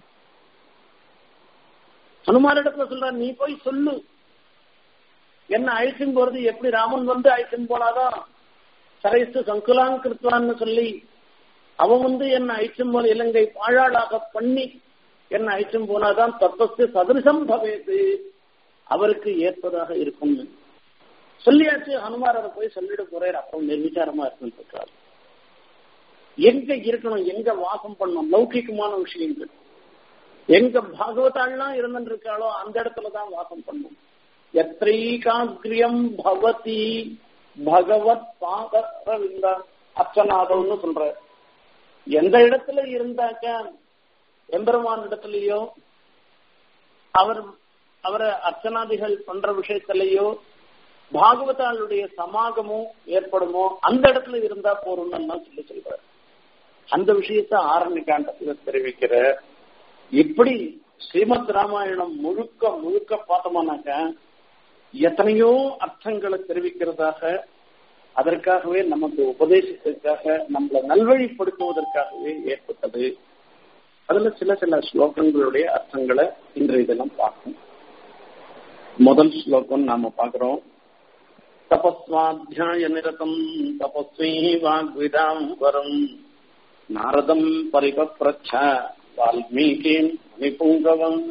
ஹனுமானிடத்துல சொல்றார் நீ போய் சொல்லு என்ன அழிச்சுன்னு போறது எப்படி ராமன் வந்து அழிச்சுன்னு போனாதான் சரைஸ்து சங்குலான் கிருத்வான்னு சொல்லி அவன் வந்து என்ன அழிச்சும் போல இலங்கை பாழாளாக பண்ணி என்ன அழிச்சும் போனாதான் தத்துவத்து சதிருஷம் பவேது அவருக்கு ஏற்பதாக இருக்கும் சொல்லியாச்சு ஹனுமார் அதை போய் சொல்லிட்டு போறாரு அப்புறம் நிர்விச்சாரமா இருக்குன்னு எங்க இருக்கணும் எங்க வாசம் பண்ணணும் லௌகிகமான விஷயங்கள் எங்க பாகவதாள்லாம் இருந்துட்டு இருக்காளோ அந்த இடத்துலதான் வாசம் பண்ணும் எத்திரைகாகிரியம் பவதி பகவத் பாதரவிந்த அர்ச்சனாதவன்னு சொல்ற எந்த இடத்துல இருந்தாக்க எம்பெருமான் இடத்துலயோ அவர் அவரை அர்ச்சனாதிகள் பண்ற விஷயத்திலேயோ பாகவதாளுடைய சமாகமும் ஏற்படுமோ அந்த இடத்துல இருந்தா போறோம்னு சொல்லி சொல்றாரு அந்த விஷயத்த ஆரண்யகாண்டத்துல தெரிவிக்கிற இப்படி ஸ்ரீமத் ராமாயணம் முழுக்க முழுக்க பார்த்தோம்னாக்க எத்தனையோ அர்த்தங்களை தெரிவிக்கிறதாக அதற்காகவே நமக்கு உபதேசத்திற்காக நம்மளை நல்வழிப்படுத்துவதற்காகவே ஏற்பட்டது அதுல சில சில ஸ்லோகங்களுடைய அர்த்தங்களை இன்றைய தினம் பார்க்கணும் முதல் ஸ்லோகம் நாம பார்க்கிறோம் தபஸ்வாத்தியாய நிரதம் தபஸ்வி வாக்விதாம் வரம் நாரதம் பரிபப்ரச்ச வால்மீகிம் மணிபுங்கவம்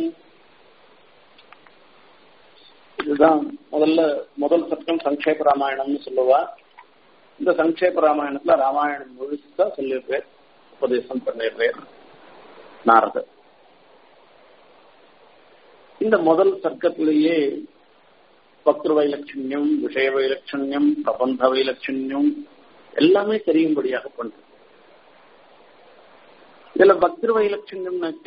இதுதான் முதல்ல முதல் சட்டம் சங்கேப ராமாயணம்னு சொல்லுவா இந்த சங்கேப ராமாயணத்துல ராமாயணம் முழுசா சொல்லிடுறேன் உபதேசம் பண்ணிடுறேன் நாரதர் இந்த முதல் சர்க்கத்திலேயே பக்திரு வைலட்சண்யம் விஷய வைலட்சண்யம் பிரபந்த வைலட்சண்யம் எல்லாமே தெரியும்படியாக பண்றது இதுல பக்திரு வைலட்சண்யம்னாக்க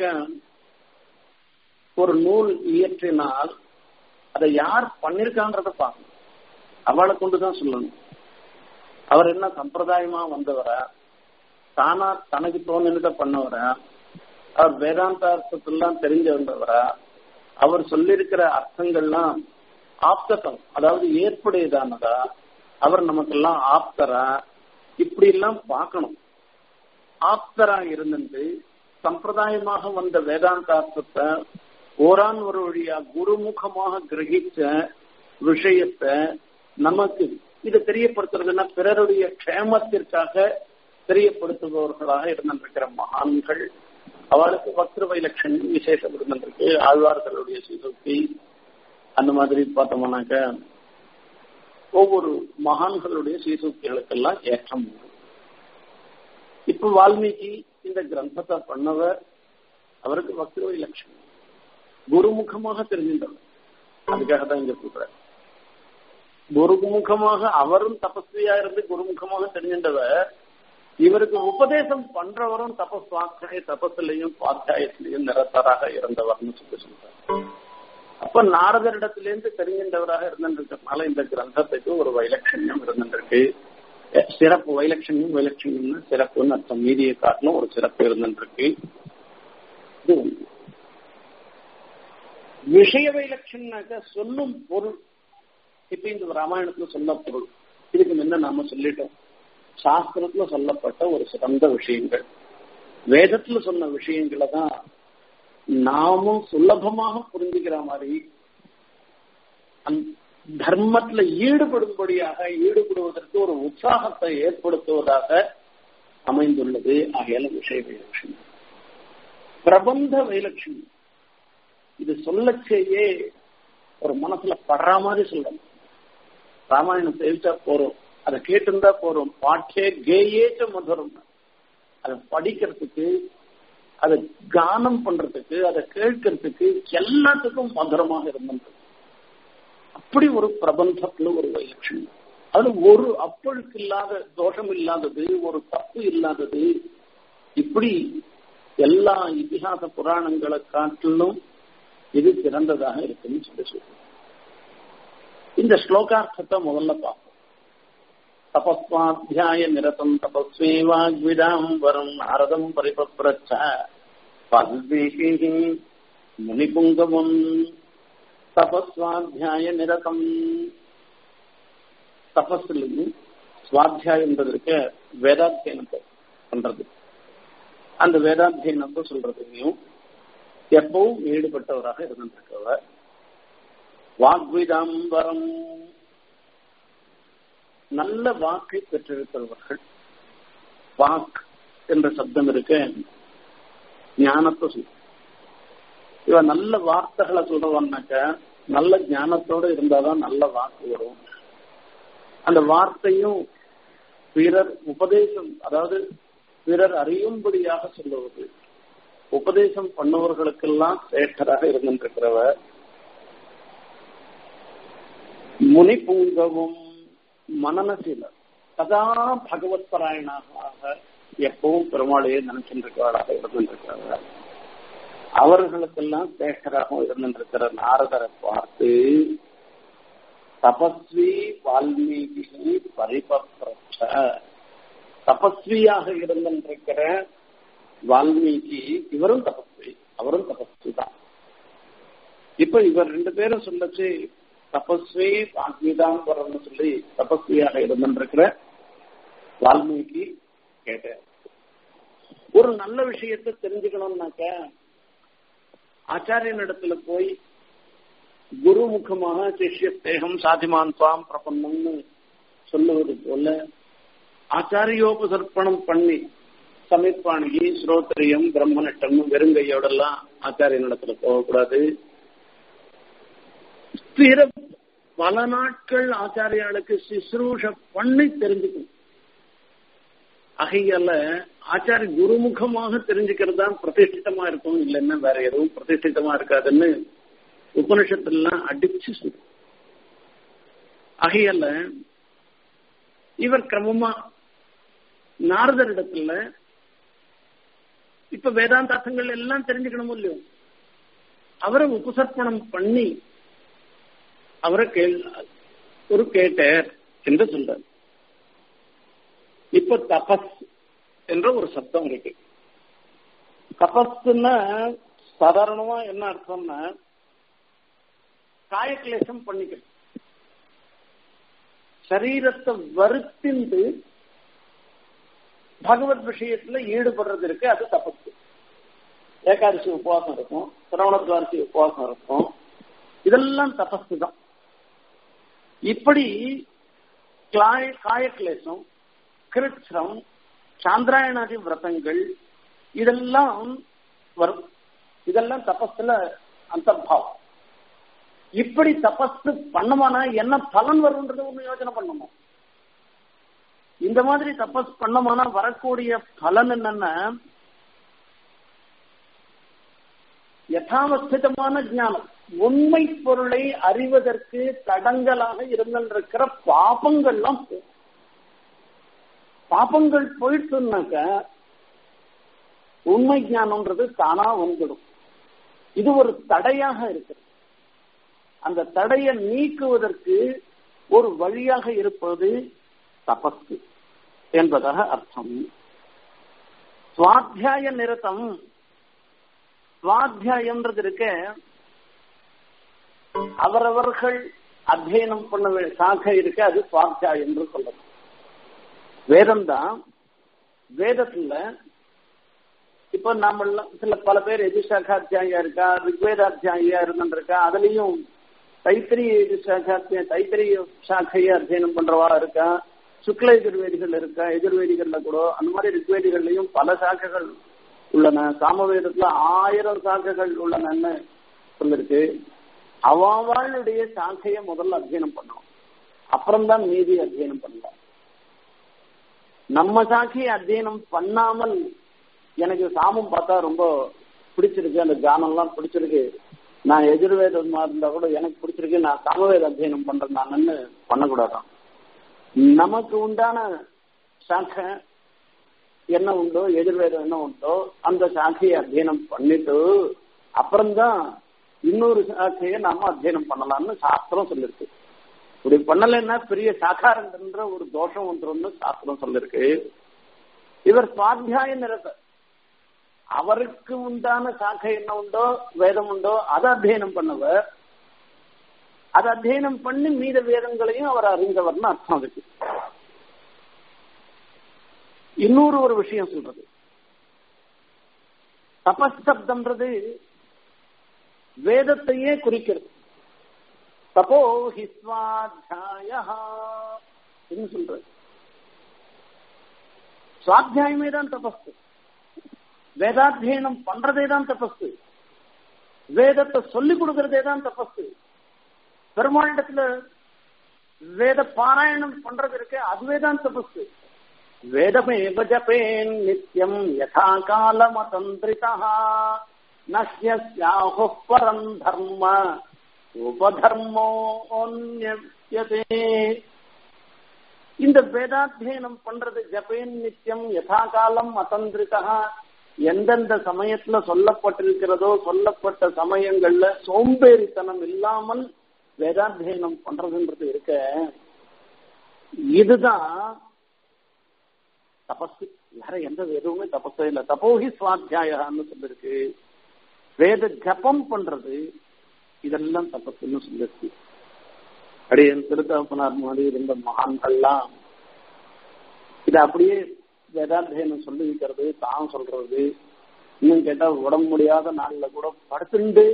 ஒரு நூல் இயற்றினால் அதை யார் பண்ணிருக்கான்றத பார்க்கணும் அவளை கொண்டுதான் சொல்லணும் அவர் என்ன சம்பிரதாயமா வந்தவரா தானா தனக்கு தோணுனத பண்ணவரா அவர் வேதாந்த அர்த்தத்தெல்லாம் தெரிஞ்சு வந்தவரா அவர் சொல்லியிருக்கிற அர்த்தங்கள்லாம் ஆப்தகம் அதாவது ஏற்புடையதானதா அவர் நமக்கெல்லாம் ஆப்தரா இப்படி எல்லாம் பார்க்கணும் ஆப்தரா இருந்துட்டு சம்பிரதாயமாக வந்த வேதாந்தார்த்தத்தை ஓரான் ஒரு வழியா குருமுகமாக கிரகிச்ச விஷயத்தை நமக்கு இதை தெரியப்படுத்துறதுன்னா பிறருடைய க்ஷேமத்திற்காக தெரியப்படுத்துபவர்களாக இருந்திருக்கிற மகான்கள் அவளுக்கு வக்ர வைலட்சணம் விசேஷம் இருந்திருக்கு ஆழ்வார்களுடைய சுசுக்தி அந்த மாதிரி பார்த்தோம்னாக்க ஒவ்வொரு மகான்களுடைய சீசுக்திகளுக்கெல்லாம் ஏற்றம் உண்டு இப்ப வால்மீகி இந்த கிரந்தத்தை பண்ணவர் அவருக்கு வக்ர வைலட்சணம் குருமுகமாக தெரிஞ்சின்றவர் அதுக்காக தான் இங்க சொல்ற குருமுகமாக அவரும் தபஸ்வியா இருந்து குருமுகமாக தெரிஞ்சின்றவர் இவருக்கு உபதேசம் பண்றவரும் தபஸ் வாக்கை தபஸ்லையும் சுவாத்தியாயத்திலையும் நிரத்தராக இருந்தவர்னு சொல்லி சொல்றார் அப்ப நாரதரிடத்திலிருந்து தெரிகின்றவராக இருந்திருக்கிறதுனால இந்த கிரந்தத்துக்கு ஒரு வைலட்சண்யம் இருந்திருக்கு சிறப்பு வைலட்சண்யம் வைலட்சண்யம்னு சிறப்புன்னு அர்த்தம் மீதியை காட்டிலும் ஒரு சிறப்பு இருந்திருக்கு இது ஒன்று விஷய வைலட்சணாக்க சொல்லும் பொருள் இப்ப இந்த ராமாயணத்துல சொன்ன பொருள் இதுக்கு முன்ன நாம சொல்லிட்டோம் சாஸ்திரத்துல சொல்லப்பட்ட ஒரு சிறந்த விஷயங்கள் வேதத்துல சொன்ன விஷயங்களை தான் நாமும் சுலபமாக புரிஞ்சுக்கிற மாதிரி தர்மத்துல ஈடுபடும்படியாக ஈடுபடுவதற்கு ஒரு உற்சாகத்தை ஏற்படுத்துவதாக அமைந்துள்ளது ஆகையால விஷய வைலட்சணம் பிரபந்த வைலட்சணம் இது சொல்லச்சேயே ஒரு மனசுல படுற மாதிரி சொல்லணும் ராமாயணம் தெரிவிச்சா போறோம் அதை கேட்டிருந்தா போறோம் பாட்டே கேயேச்ச மதுரம் அதை படிக்கிறதுக்கு அதை கானம் பண்றதுக்கு அதை கேட்கறதுக்கு எல்லாத்துக்கும் மதுரமாக இருந்தது அப்படி ஒரு பிரபந்தத்துல ஒரு வைலட்சணம் அது ஒரு அப்பழுக்கு இல்லாத தோஷம் இல்லாதது ஒரு தப்பு இல்லாதது இப்படி எல்லா இதிகாச புராணங்களை காட்டிலும் இது சிறந்ததாக இருக்குன்னு சொல்லி சொல்றோம் இந்த ஸ்லோகார்த்தத்தை முதல்ல பார்ப்போம் தபஸ்வாத்தியாய நிரதம் தபஸ்வே வாக்விதாம் வரும் நாரதம் பரிபப்ரச்ச பல்வேகி முனிபுங்கமும் தபஸ்வாத்தியாய நிரதம் தபஸ்லையும் சுவாத்தியாயன்றதற்கு வேதாத்தியனத்தை பண்றது அந்த வேதாத்தியனத்தை சொல்றதையும் எப்பவும் ஈடுபட்டவராக இருந்திருக்கவர் வாக்விதாம்பரம் நல்ல வாக்கை பெற்றிருக்கிறவர்கள் வாக் என்ற சப்தம் இருக்க ஞானத்தை சொல்ல இவ நல்ல வார்த்தைகளை சொல்றவன்னாக்க நல்ல ஞானத்தோட இருந்தாதான் நல்ல வாக்கு வரும் அந்த வார்த்தையும் பிறர் உபதேசம் அதாவது பிறர் அறியும்படியாக சொல்லுவது உபதேசம் பண்ணவர்களுக்கெல்லாம் சேட்டராக இருந்திருக்கிறவர் முனி பூங்கவும் மனநசீலர் சதா பகவத் பராயணாக எப்பவும் பெருமாளையே நினைச்சிருக்கிறவராக இருந்திருக்கிறார் அவர்களுக்கெல்லாம் சேகராகவும் இருந்திருக்கிற நாரதரை பார்த்து தபஸ்வி வால்மீகி பரிபப்ரச்ச தபஸ்வியாக இருந்திருக்கிற வால்மீகி இவரும் தபஸ்வி அவரும் தபஸ்வி தான் இப்ப இவர் ரெண்டு பேரும் சொல்லச்சு தபஸ்வி வால்மீதாம்பரம்னு சொல்லி தபஸ்வியாக இருந்திருக்கிற வால்மீகி கேட்டார் ஒரு நல்ல விஷயத்தை தெரிஞ்சுக்கணும்னாக்க ஆச்சாரியனிடத்துல போய் குருமுகமாக சிஷ்ய தேகம் சாதிமான் துவாம் பிரபன்னம்னு சொல்லுவது போல ஆச்சாரியோபசர்ப்பணம் பண்ணி சமீபாணி ஸ்ரோத்திரியம் பிரம்மநட்டம் வெறுங்கையோடெல்லாம் ஆச்சாரியனிடத்துல போகக்கூடாது ஸ்திர பல நாட்கள் ஆச்சாரியாளுக்கு சிசுரூஷ பண்ணி தெரிஞ்சுக்கணும் ஆகையால ஆச்சாரிய குருமுகமாக தெரிஞ்சுக்கிறது தான் பிரதிஷ்டிதமா இருக்கும் இல்லைன்னா வேற எதுவும் பிரதிஷ்டிதமா இருக்காதுன்னு உபனிஷத்துலாம் அடிச்சு சொல்லு ஆகையால இவர் கிரமமா நாரதரிடத்துல இப்ப வேதாந்தார்த்தங்கள் எல்லாம் தெரிஞ்சுக்கணும் இல்லையோ அவரை உபசர்ப்பணம் பண்ணி அவரை கேள் ஒரு கேட்டார் என்று சொல்றார் இப்ப தபஸ் என்ற ஒரு சப்தம் இருக்கு தபஸ்ன்னா சாதாரணமா என்ன அர்த்தம்னா காயக்லேசம் பண்ணிக்கணும் சரீரத்தை வருத்திந்து பகவத் விஷயத்துல ஈடுபடுறது இருக்கு அது தபஸ் ஏகாதசி உபவாசம் இருக்கும் சிரவணத்வாரசி உபவாசம் இருக்கும் இதெல்லாம் தபஸ் தான் இப்படி காய காயக்லேசம் கிருட்சம் சாந்திராயணாதி விரதங்கள் இதெல்லாம் வரும் இதெல்லாம் தபஸ்ல அந்தர்பாவம் இப்படி தபஸ் பண்ணமானா என்ன பலன் வரும்ன்றது ஒண்ணு யோசனை பண்ணணும் இந்த மாதிரி தபஸ் பண்ணமானா வரக்கூடிய பலன் என்னன்னா யதாவஸ்திதமான ஞானம் உண்மை பொருளை அறிவதற்கு தடங்கலாக இருந்திருக்கிற பாபங்கள்லாம் போகும் பாபங்கள் போயிட்டுனாக்க உண்மை ஞானம்ன்றது தானா வந்துடும் இது ஒரு தடையாக இருக்கு அந்த தடையை நீக்குவதற்கு ஒரு வழியாக இருப்பது தபஸ் என்பதாக அர்த்தம் சுவாத்தியாய நிரதம் சுவாத்தியாயம்ன்றது இருக்க அவரவர்கள் அத்தியனம் பண்ண சாக்கை இருக்கு அது சுவாத்தியாயம் என்று சொல்லணும் வேதம் தான் வேதத்துல இப்ப நம்ம சில பல பேர் எதிர்சாகாத்தியாயா இருக்கா ரிக்வேதாத்தியாயா இருந்துருக்கா அதுலயும் தைத்திரிய எதிர்சாகாத்திய தைத்திரிய சாக்கையை அத்தியனம் பண்றவா இருக்கா சுக்ல எதிர்வேதிகள் இருக்கா எதிர்வேதிகள்ல கூட அந்த மாதிரி ரிக்வேதிகள்லயும் பல சாக்கைகள் உள்ளன சாமவேதத்துல ஆயிரம் சாக்கைகள் உள்ளனன்னு சொல்லிருக்கு அவளுடைய சாக்கையை முதல்ல அத்தியனம் பண்ணணும் அப்புறம்தான் மீதி அத்தியனம் பண்ணலாம் நம்ம சாட்சியை அத்தியனம் பண்ணாமல் எனக்கு சாமம் பார்த்தா ரொம்ப பிடிச்சிருக்கு அந்த கானம்லாம் பிடிச்சிருக்கு நான் எதிர்வேதமா இருந்தா கூட எனக்கு பிடிச்சிருக்கு நான் சாமவேத அத்தியனம் பண்றேன் நானு பண்ணக்கூடாதான் நமக்கு உண்டான சாக்கை என்ன உண்டோ எதிர்வேதம் என்ன உண்டோ அந்த சாக்கையை அத்தியனம் பண்ணிட்டு அப்புறம்தான் இன்னொரு சாக்கையை நாம அத்தியனம் பண்ணலாம்னு சாஸ்திரம் சொல்லிருக்கு இப்படி பண்ணலைன்னா பெரிய சாக்காரன்ற ஒரு தோஷம் வந்துரும்னு சாஸ்திரம் சொல்லிருக்கு இவர் சுவாத்தியாய நிறத்தை அவருக்கு உண்டான சாக்கை என்ன உண்டோ வேதம் உண்டோ அதை அத்தியனம் பண்ணவர் அதை அத்தியனம் பண்ணி மீத வேதங்களையும் அவர் அறிந்தவர்னு அர்த்தம் அதுக்கு இன்னொரு ஒரு விஷயம் சொல்றது தபஸ்தப்தம்ன்றது வேதத்தையே குறிக்கிறது தபோ ஹிஸ்வாத்தியாய என்ன சொல்றது சுவாத்தியாயமே தான் தபஸ் வேதாத்தியனம் பண்றதே தான் தபஸ் வேதத்தை சொல்லிக் கொடுக்கறதே தான் தபஸ் பெருமாண்டத்துல வேத பாராயணம் பண்றது இருக்கு அதுவே தான் தபஸ் வேதமேவ ஜபேன் நித்யம் யதா காலமதந்திரிதா நஷ்யாஹு பரம் தர்ம உபதர்மோன்யதே இந்த வேதாத்தியனம் பண்றது ஜபேன் நித்தியம் யதா காலம் அதந்திரிதா எந்தெந்த சமயத்துல சொல்லப்பட்டிருக்கிறதோ சொல்லப்பட்ட சமயங்கள்ல சோம்பேறித்தனம் இல்லாமல் வேதாத்தியனம் பண்றதுன்றது இருக்க இதுதான் தபஸ் வேற எந்த எதுவுமே தபஸே இல்லை தபோஹி சுவாத்தியாயன்னு சொல்லிருக்கு வேத ஜபம் பண்றது இதெல்லாம் தபஸ்ன்னு சொல்லிருக்கு அப்படியே திருத்தகப்பனார் மாதிரி இருந்த மகான்கள்லாம் இதை அப்படியே வேதாத்தியனம் சொல்லி வைக்கிறது தான் சொல்றது இன்னும் கேட்டா உடம்பு முடியாத நாள்ல கூட படுத்துண்டு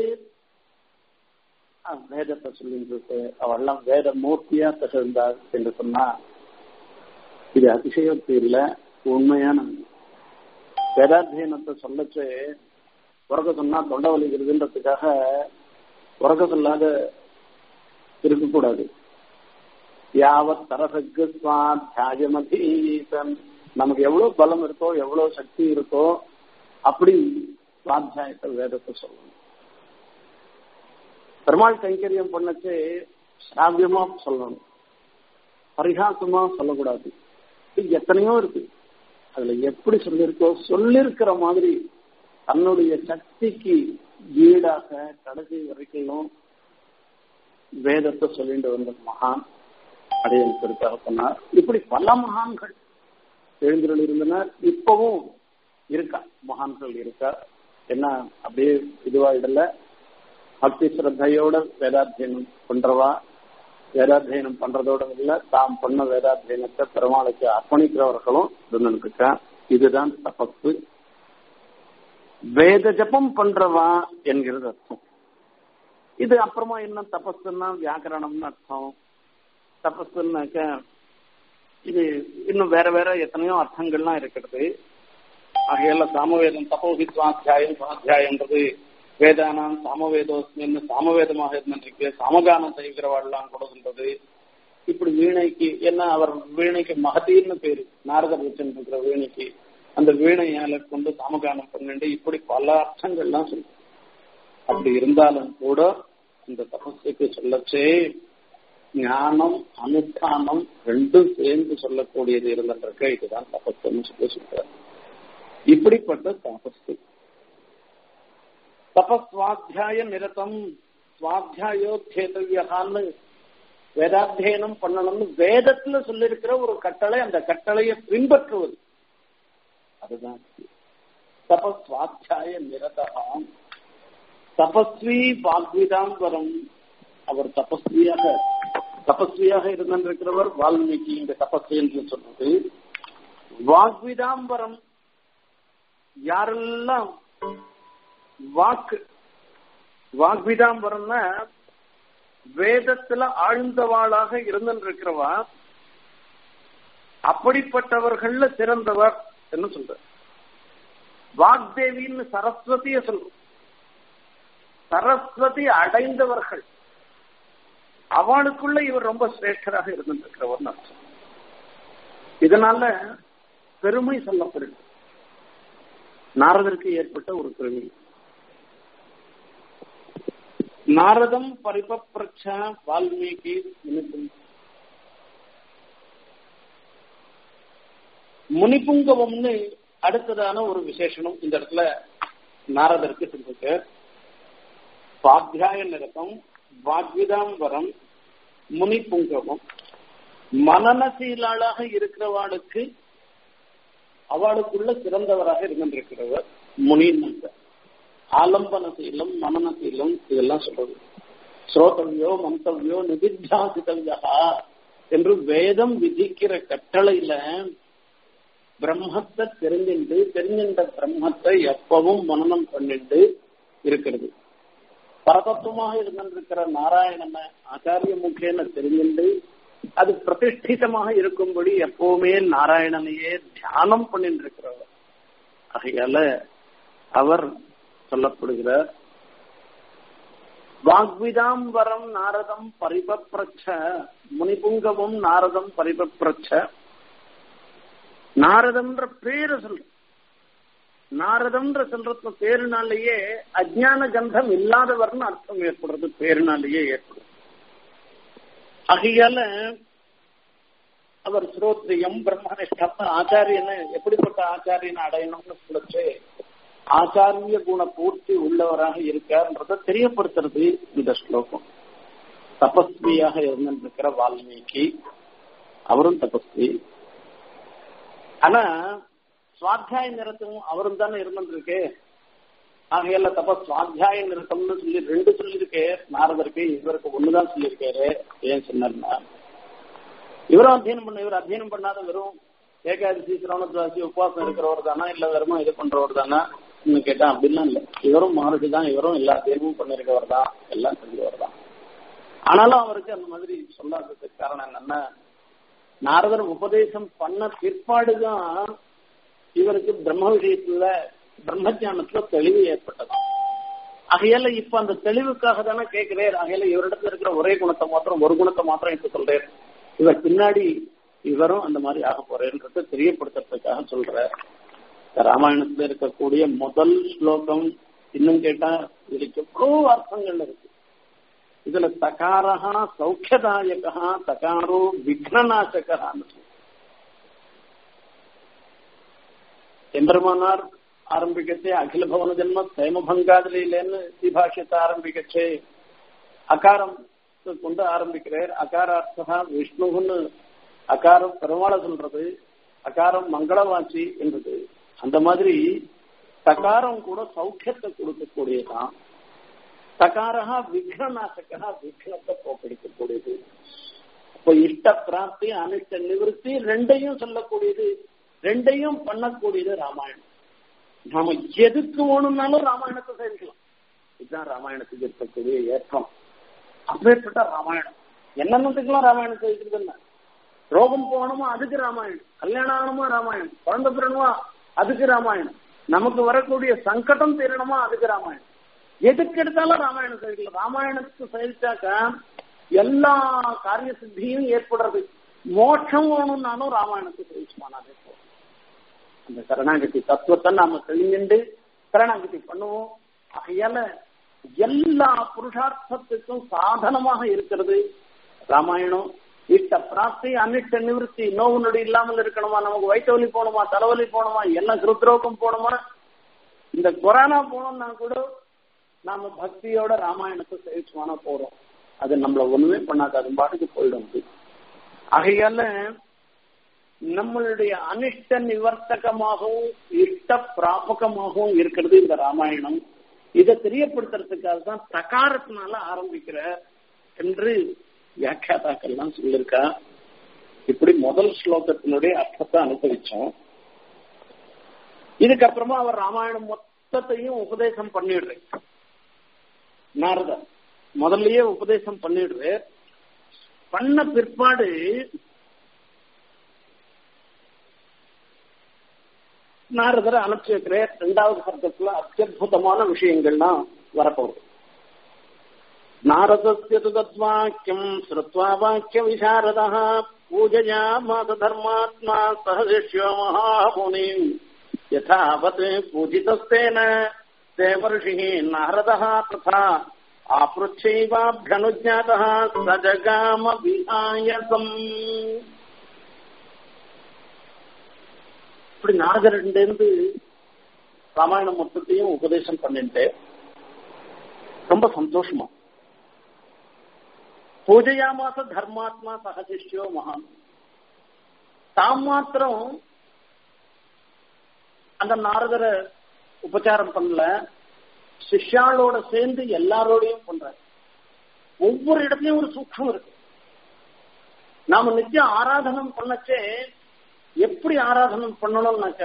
வேதத்தை சொல்லிட்டு அவெல்லாம் வேத மூர்த்தியா திகழ்ந்தார் என்று சொன்னா இது அதிசயோக்தி இல்ல உண்மையான வேதாத்தியனத்தை சொல்லச்சு உறக்க சொன்னா தொண்டை வலிக்கிறதுன்றதுக்காக உறக்க சொல்லாத இருக்கக்கூடாது யாவத் தரசக்கு சுவாத்தியாயமதீசன் நமக்கு எவ்வளவு பலம் இருக்கோ எவ்வளவு சக்தி இருக்கோ அப்படி சுவாத்தியாயத்தை வேதத்தை சொல்லணும் பெருமாள் கைங்கரியம் பண்ணச்சு சிராவியமா சொல்லணும் பரிகாசமா சொல்லக்கூடாது இது எத்தனையோ இருக்கு அதுல எப்படி சொல்லியிருக்கோ சொல்லிருக்கிற மாதிரி தன்னுடைய சக்திக்கு ஈடாக கடைசி வரைக்கும் வேதத்தை சொல்லிட்டு வந்த மகான் அடையல் பெருக்காக சொன்னார் இப்படி பல மகான்கள் எழுந்திரல் இருந்தனர் இப்பவும் இருக்கா மகான்கள் இருக்கா என்ன அப்படியே இதுவாயிடல பக்தி ஸ்ரத்தையோட வேதாத்தியனம் பண்றவா வேதாத்தியனம் பண்றதோட இல்ல தாம் பண்ண வேதாத்தியனத்தை பெருமாளுக்கு அர்ப்பணிக்கிறவர்களும் இருந்திருக்கா இதுதான் தபப்பு வேத ஜபம் பண்றவா என்கிறது அர்த்தம் இது அப்புறமா என்ன தபஸ்ன்னா வியாக்கரணம்னு அர்த்தம் தபஸ்னாக்க இது இன்னும் வேற வேற எத்தனையோ அர்த்தங்கள்லாம் இருக்கிறது ஆகையால சாமவேதம் தபோகி சுவாத்தியாயம் சுவாத்தியாயன்றது வேதானாம் சாமவேதோஸ்மின்னு சாமவேதமாக இருந்திருக்கு சாமகானம் செய்கிறவாள்லாம் கூட சொல்றது இப்படி வீணைக்கு என்ன அவர் வீணைக்கு மகதீர்னு பேரு நாரதர் வச்சிருக்கிற வீணைக்கு அந்த வீணையால கொண்டு சாமகானம் பண்ணிட்டு இப்படி பல அர்த்தங்கள்லாம் சொல்லு அப்படி இருந்தாலும் கூட இந்த தபஸுக்கு சொல்லச்சே ஞானம் அனுஷ்டானம் ரெண்டும் சேர்ந்து சொல்லக்கூடியது இருந்திருக்க இதுதான் தபஸ்ன்னு சொல்லி சொல்றாரு இப்படிப்பட்ட தபஸ்து தபஸ்வாத்தியாய நிரதம் சுவாத்தியாயோத்தேதவியகான்னு வேதாத்தியனம் பண்ணணும்னு வேதத்துல சொல்லியிருக்கிற ஒரு கட்டளை அந்த கட்டளையை பின்பற்றுவது அதுதான் தபஸ்வாத்தியாய நிரதம் தபஸ்வி வாக்விதாம்பரம் அவர் தபஸ்வியாக தபஸ்வியாக இருந்திருக்கிறவர் வால்மீகி இந்த தபஸ்வி என்று சொல்றது வாக்விதாம்பரம் யாரெல்லாம் வாக்கு வாக்விதாம்பரம்னா வேதத்துல ஆழ்ந்தவாளாக இருந்திருக்கிறவா அப்படிப்பட்டவர்கள்ல சிறந்தவர் என்ன சொல்ற வாக்தேவின்னு சரஸ்வதிய சொல்றோம் சரஸ்வதி அடைந்தவர்கள் அவளுக்குள்ள இவர் ரொம்ப சிரேஷ்டராக இருந்திருக்கிறவர் அர்த்தம் இதனால பெருமை சொல்லப்படுது நாரதருக்கு ஏற்பட்ட ஒரு பெருமை நாரதம் பரிபப்ரச்ச வால்மீகி முனிபுங்கவம்னு அடுத்ததான ஒரு விசேஷனம் இந்த இடத்துல நாரதருக்கு சொல்லிருக்கு சுவாத்தியாய நிரதம் வாக்விதாம்பரம் முனிபுங்கவம் மனநசீலாளாக இருக்கிறவாளுக்கு அவளுக்குள்ள சிறந்தவராக இருந்திருக்கிறவர் முனின்னு ஆலம்பன சீலம் மனன சீலம் இதெல்லாம் சொல்றது ஸ்ரோதவியோ மந்தவியோ நிதித்தியாசித்தவியா என்று வேதம் விதிக்கிற கட்டளையில பிரம்மத்தை தெரிஞ்சுண்டு தெரிஞ்சின்ற பிரம்மத்தை எப்பவும் மனநம் பண்ணிட்டு இருக்கிறது பரதத்துவமாக இருந்திருக்கிற நாராயணனை ஆச்சாரிய முகேன தெரிஞ்சுண்டு அது பிரதிஷ்டிதமாக இருக்கும்படி எப்பவுமே நாராயணனையே தியானம் பண்ணிட்டு இருக்கிறவர் ஆகையால அவர் சொல்லப்படுகிறார் வாக்விதாம்பரம் நாரதம் பரிபப்ரச்ச முனிபுங்கமும் நாரதம் பரிபப்ரச்ச நாரதம்ன்ற பேரு சொல்ற நாரதம்ன்ற சொல்றதுல பேருனாலேயே அஜான கந்தம் இல்லாதவர்னு அர்த்தம் ஏற்படுறது பேருனாலேயே ஏற்படும் ஆகையால அவர் ஸ்ரோத்ரியம் பிரம்மனிஷ்டம் ஆச்சாரியனை எப்படிப்பட்ட ஆச்சாரியனை அடையணும்னு சொல்லிச்சு ஆச்சாரிய குண பூர்த்தி உள்ளவராக இருக்கார்ன்றத தெரியப்படுத்துறது இந்த ஸ்லோகம் தபஸ்வியாக இருந்திருக்கிற வால்மீகி அவரும் தபஸ்வி ஆனா சுவாத்தியாய நிறத்தும் அவரும் தானே இருந்திருக்கு ஆகையால தப்ப சுவாத்தியாய நிறுத்தம்னு சொல்லி ரெண்டு சொல்லியிருக்கே நாரதருக்கு இவருக்கு ஒண்ணுதான் சொல்லியிருக்காரு ஏன் சொன்னார்னா இவரும் அத்தியனம் பண்ண இவர் அத்தியனம் பண்ணாத வெறும் ஏகாதசி சிரவணத்வாசி உபவாசம் இருக்கிறவர் தானா இல்ல வெறும் இது பண்றவர் தானா கேட்டா அப்படிலாம் இல்ல இவரும் மகர்ஷி தான் இவரும் எல்லா அத்தியனமும் பண்ணிருக்கவர் தான் எல்லாம் செஞ்சவர் தான் ஆனாலும் அவருக்கு அந்த மாதிரி சொல்லாததுக்கு காரணம் என்னன்னா நாரதர் உபதேசம் பண்ண பிற்பாடுதான் இவருக்கு பிரம்ம விஷயத்துல பிரம்ம ஜானத்துல தெளிவு ஏற்பட்டது ஆகையால இப்ப அந்த தெளிவுக்காக தானே கேட்கிறேன் ஆகையால இவரிடத்துல இருக்கிற ஒரே குணத்தை மாத்திரம் ஒரு குணத்தை மாத்திரம் இப்ப சொல்றேன் இவர் பின்னாடி இவரும் அந்த மாதிரி ஆக போறேன்றத தெரியப்படுத்துறதுக்காக சொல்ற ராமாயணத்துல இருக்கக்கூடிய முதல் ஸ்லோகம் இன்னும் கேட்டா இதுக்கு எவ்வளவு அர்த்தங்கள் இருக்கு இதுல தகாரகா சௌக்கியதாயகா தகாரோ விக்னநாசகான்னு எம்பெருமானார் ஆரம்பிக்கச்சே அகில பவன ஜென்ம தைமபங்காதிலேன்னு ஸ்ரீபாஷ்யத்தை ஆரம்பிக்கச்சே அகாரம் கொண்டு ஆரம்பிக்கிறார் அகாரார்த்தா விஷ்ணுன்னு அகாரம் பெருமாளை சொல்றது அகாரம் மங்களவாச்சி என்றது அந்த மாதிரி தகாரம் கூட சௌக்கியத்தை கொடுக்கக்கூடியதான் தகாரகா விக்னநாசகா விக்னத்தை போக்கடிக்கக்கூடியது இப்போ இஷ்ட பிராப்தி அனிஷ்ட நிவர்த்தி ரெண்டையும் சொல்லக்கூடியது ரெண்டையும் பண்ணக்கூடியது ராமாயணம் நாம எதுக்கு வேணும்னாலும் ராமாயணத்தை சேர்க்கலாம் இதுதான் ராமாயணத்துக்கு இருக்கக்கூடிய ஏற்றம் அப்பேற்பட்ட ராமாயணம் என்னென்னத்துக்கெல்லாம் ராமாயணம் சேர்க்கிறது என்ன ரோகம் போகணுமா அதுக்கு ராமாயணம் கல்யாணம் ஆகணுமா ராமாயணம் குழந்தை பிறணுமா அதுக்கு ராமாயணம் நமக்கு வரக்கூடிய சங்கடம் தீரணுமா அதுக்கு ராமாயணம் எதுக்கு எடுத்தாலும் ராமாயணம் சேர்க்கலாம் ராமாயணத்துக்கு சேர்த்தாக்க எல்லா காரிய சித்தியும் ஏற்படுறது மோட்சம் வேணும்னாலும் ராமாயணத்துக்கு சேர்ச்சுமானாலே போதும் அந்த சரணாகதி தத்துவத்தை நாம தெரிஞ்சுண்டு சரணாகதி பண்ணுவோம் ஆகையால எல்லா புருஷார்த்தத்துக்கும் சாதனமாக இருக்கிறது ராமாயணம் இஷ்ட பிராப்தி அனிஷ்ட நிவர்த்தி நோவு நொடி இல்லாமல் இருக்கணுமா நமக்கு வயிற்று வலி போகணுமா தலைவலி போகணுமா எல்லாம் கிருத்ரோகம் போகணுமா இந்த கொரோனா போனோம்னா கூட நாம பக்தியோட ராமாயணத்தை சேவிச்சுமானா போறோம் அது நம்மள ஒண்ணுமே பண்ணாது அது பாட்டுக்கு போயிடும் ஆகையால நம்மளுடைய அனிஷ்ட நிவர்த்தகமாகவும் இஷ்ட பிராபகமாகவும் இருக்கிறது இந்த ராமாயணம் இதை தெரியப்படுத்துறதுக்காக தான் தகாரத்தினால ஆரம்பிக்கிற என்று வியாக்கியாதாக்கள்லாம் சொல்லியிருக்கா இப்படி முதல் ஸ்லோகத்தினுடைய அர்த்தத்தை அனுபவிச்சோம் இதுக்கப்புறமா அவர் ராமாயணம் மொத்தத்தையும் உபதேசம் பண்ணிடுறேன் நாரதர் முதல்லயே உபதேசம் பண்ணிடுற பண்ண பிற்பாடு நாரதரை அனுப்பிச்சு வைக்கிறேன் ரெண்டாவது சர்க்கத்துல அத்தியுதமான விஷயங்கள்லாம் வரப்போகுது நாரதஸ்ய தத்வாக்கியம் ஸ்ருத்வா வாக்கிய விசாரத பூஜயா மாத தர்மாத்மா சஹதிஷ்யோ மகாமுனி யதாவத் பூஜிதஸ்தேன தேவர்ஷி நாரதः ததா ஆப்ருச்சைவாभ्यनुज्ञातः சஜகாம விநாயகம் இப்படி நாரதர்கிட்ட ராமாயணம் மொத்தத்தையும் உபதேசம் பண்ணிட்டு ரொம்ப சந்தோஷமா பூஜையாமாச தர்மாத்மா சகசிஷ்யோ மகான் தாம் மாத்திரம் அந்த நாரதரை உபச்சாரம் பண்ணல சிஷ்யாளோட சேர்ந்து எல்லாரோடையும் பண்றாரு ஒவ்வொரு இடத்துலயும் ஒரு சூக்ஷம் இருக்கு நாம நித்தியம் ஆராதனம் பண்ணச்சே எப்படி ஆராதனம் பண்ணணும்னாக்க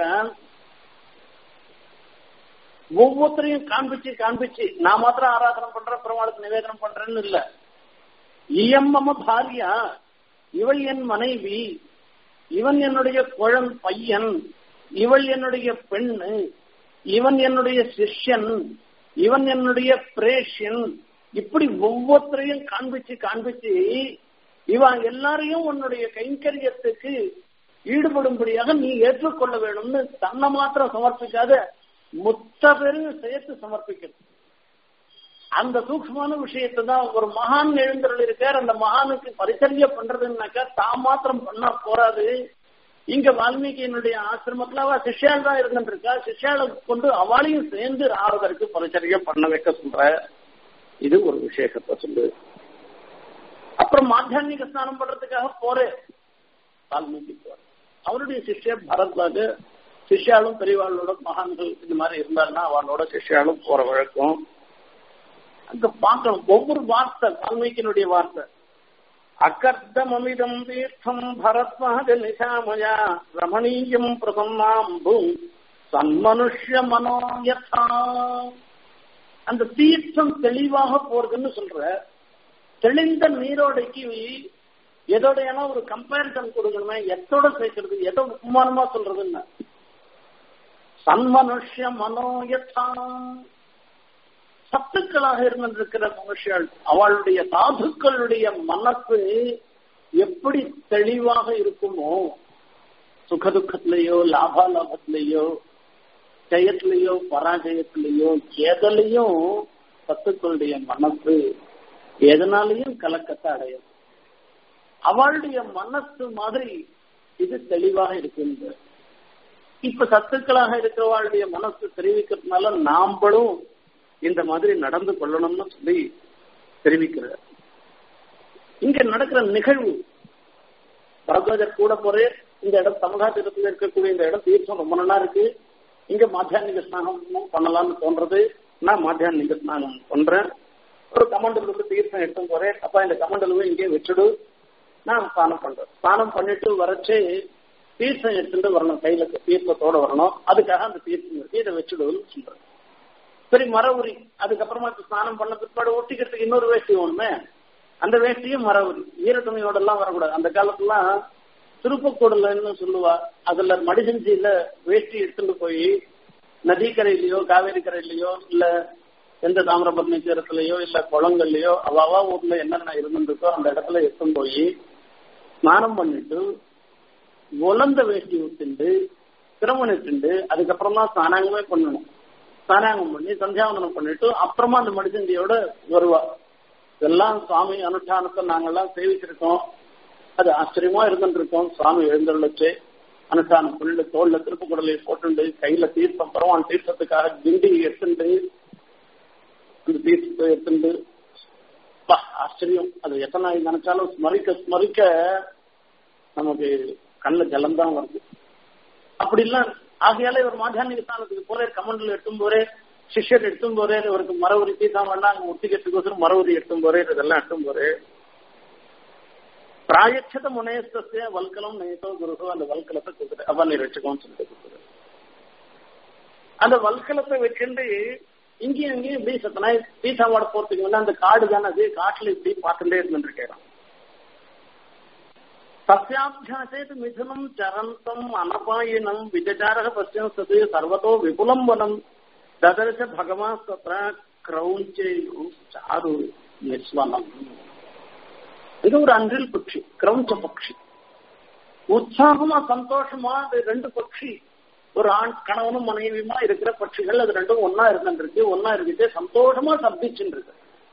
ஒவ்வொருத்தரையும் காண்பிச்சு காண்பிச்சு நான் மாத்திரம் ஆராதனம் பண்றேன் பெருமாளுக்கு நிவேதனம் பண்றேன்னு இல்ல இயம் மம பாரியா இவள் என் மனைவி இவன் என்னுடைய குழன் பையன் இவள் என்னுடைய பெண்ணு இவன் என்னுடைய சிஷ்யன் இவன் என்னுடைய பிரேஷன் இப்படி ஒவ்வொருத்தரையும் காண்பிச்சு காண்பிச்சு இவன் எல்லாரையும் உன்னுடைய கைங்கரியத்துக்கு ஈடுபடும்படியாக நீ ஏற்றுக்கொள்ள வேணும்னு தன்னை மாத்திரம் சமர்ப்பிக்காத மொத்த பேரையும் சேர்த்து சமர்ப்பிக்கணும் அந்த சூக்மமான விஷயத்தை தான் ஒரு மகான் எழுந்தருள் இருக்கார் அந்த மகானுக்கு பரிசரிய பண்றதுன்னாக்கா தான் மாத்திரம் பண்ணா போறாது இங்க வால்மீகியினுடைய ஆசிரமத்துல அவ சிஷ்யால் தான் இருந்துருக்கா சிஷ்யால கொண்டு அவளையும் சேர்ந்து ஆறுதற்கு பரிசரியம் பண்ண வைக்க சொல்ற இது ஒரு விசேஷத்தை சொல்லு அப்புறம் மாத்தியானிக ஸ்நானம் பண்றதுக்காக போறேன் வால்மீகி போற அவருடைய சிஷ்யர் பரத்வாஜ் சிஷ்யாலும் பெரியவாளோட மகான்கள் இந்த மாதிரி இருந்தாருன்னா அவளோட சிஷ்யாலும் போற வழக்கம் அங்க பார்க்கணும் ஒவ்வொரு வார்த்தை வால்மீகியினுடைய வார்த்தை அகர்தமமிதம் தீர்த்தம் பரத்வாஜ நிஷாமயா ரமணீயம் பிரசன்னாம்பு சன்மனுஷ்ய மனோயதா அந்த தீர்த்தம் தெளிவாக போறதுன்னு சொல்ற தெளிந்த நீரோடைக்கு எதோடையான ஒரு கம்பேரிசன் கொடுக்கணுமே எத்தோட சேர்க்கறது எதோ உபமானமா சொல்றதுன்னு சன்மனுஷ்ய மனோயதா சத்துக்களாக இருந்திருக்கிற மனுஷியாள் அவளுடைய சாதுக்களுடைய மனசு எப்படி தெளிவாக இருக்குமோ சுகதுக்கத்திலேயோ லாபாலாபத்திலேயோ ஜெயத்திலேயோ பராஜயத்திலேயோ எதுலையும் சத்துக்களுடைய மனசு எதனாலையும் கலக்கத்தை அடையும் அவளுடைய மனசு மாதிரி இது தெளிவாக இருக்கின்ற இப்ப சத்துக்களாக இருக்கிறவாளுடைய மனசு தெரிவிக்கிறதுனால நாம்பளும் இந்த மாதிரி நடந்து கொள்ளணும்னு சொல்லி தெரிவிக்கிறார் இங்க நடக்கிற நிகழ்வு பரத்வாஜர் கூட போறே இந்த இடம் சமகாத்திரத்தில் இருக்கக்கூடிய இந்த இடம் தீர்த்தம் ரொம்ப நல்லா இருக்கு இங்க மாத்தியானிக ஸ்நானம் பண்ணலாம்னு தோன்றது நான் மாத்தியானிக ஸ்நானம் பண்றேன் ஒரு கமண்டல் இருந்து தீர்த்தம் எடுத்து போறேன் அப்ப இந்த கமண்டலுவை இங்கே வச்சுடு நான் ஸ்நானம் பண்றேன் ஸ்நானம் பண்ணிட்டு வரச்சே தீர்த்தம் எடுத்துட்டு வரணும் கையில தீர்த்தத்தோட வரணும் அதுக்காக அந்த தீர்த்தம் இருக்கு இதை வச்சுடுன்னு சொல்றேன் சரி மர உரி அதுக்கப்புறமா ஸ்நானம் பண்ண பிற்பாடு ஒட்டிக்கிறதுக்கு இன்னொரு வேஷ்டி ஒண்ணுமே அந்த வேஷ்டியும் மர உரி ஈர துணியோட எல்லாம் வரக்கூடாது அந்த காலத்துலாம் திருப்பக்கூடலன்னு சொல்லுவா அதுல மடிசஞ்சியில வேஷ்டி எடுத்துட்டு போய் நதிக்கரையிலயோ காவேரி கரையிலயோ இல்ல எந்த தாமிரபரணி தீரத்திலயோ இல்ல குளங்கள்லயோ அவாவா ஊர்ல என்னென்ன இருந்துருக்கோ அந்த இடத்துல எடுத்துன்னு போய் ஸ்நானம் பண்ணிட்டு உலர்ந்த வேஷ்டி ஊத்திண்டு திருமணிட்டு அதுக்கப்புறம் தான் ஸ்நானங்கமே பண்ணணும் ஸ்நானாங்கம் பண்ணி சந்தியாவந்தனம் பண்ணிட்டு அப்புறமா அந்த மடிசந்தியோட வருவா இதெல்லாம் சுவாமி அனுஷ்டானத்தை நாங்கெல்லாம் சேவிச்சிருக்கோம் அது ஆச்சரியமா இருந்துட்டு இருக்கோம் சுவாமி எழுந்தருளுச்சு அனுஷ்டானம் பண்ணிட்டு தோல்ல திருப்பு குடலையை போட்டுண்டு கையில தீர்த்தம் பரவான் தீர்த்தத்துக்காக கிண்டி எடுத்துண்டு அந்த தீர்த்தத்தை எடுத்துண்டு ஆச்சரியம் அது எத்தனை நாள் நினைச்சாலும் ஸ்மரிக்க ஸ்மரிக்க நமக்கு கண்ணுல ஜலம்தான் வருது அப்படி இல்ல ஆகையால இவர் மாத்தியானிக ஸ்தானத்துக்கு போறே கமண்டல் எடுத்தும் போறே சிஷ்யர் எடுத்தும் போறே இவருக்கு மரவுரி தீர்த்தம் வேண்டாம் அங்க ஒட்டிக்கிறதுக்கோசரம் மரவுரி எடுத்தும் போறே இதெல்லாம் எடுத்தும் போறே பிராயட்சத முனேஸ்தசிய வல்கலம் நேசோ குருகோ அந்த வல்கலத்தை கொடுக்குற அவன் நீ வச்சுக்கோன்னு சொல்லிட்டு கொடுக்குற அந்த வல்கலத்தை வச்சுட்டு இங்கேயும் இங்கேயும் இப்படி சத்தனா தீசாவாட போறதுக்கு வந்து அந்த காடு தானே அது காட்டுல இப்படி பார்த்துட்டே இருந்துருக்கேன் तस्याभ्यासेत मिथुनम चरंतम अनपायिनम विजचारः पश्यन् सत् सर्वतो विपुलं वनं ददर्श भगवान् तत्र क्रौञ्चेयु चारु निस्वனம் இது ஒரு அன்றில் பட்சி கிரௌஞ்ச பட்சி உற்சாகமா சந்தோஷமா அது ரெண்டு பட்சி ஒரு ஆண் கணவனும் மனைவியுமா இருக்கிற பட்சிகள் அது ரெண்டும் ஒன்னா இருந்துருக்கு ஒன்னா இருக்கிட்டு சந்தோஷமா சப்திச்சுட்டு இருக்கு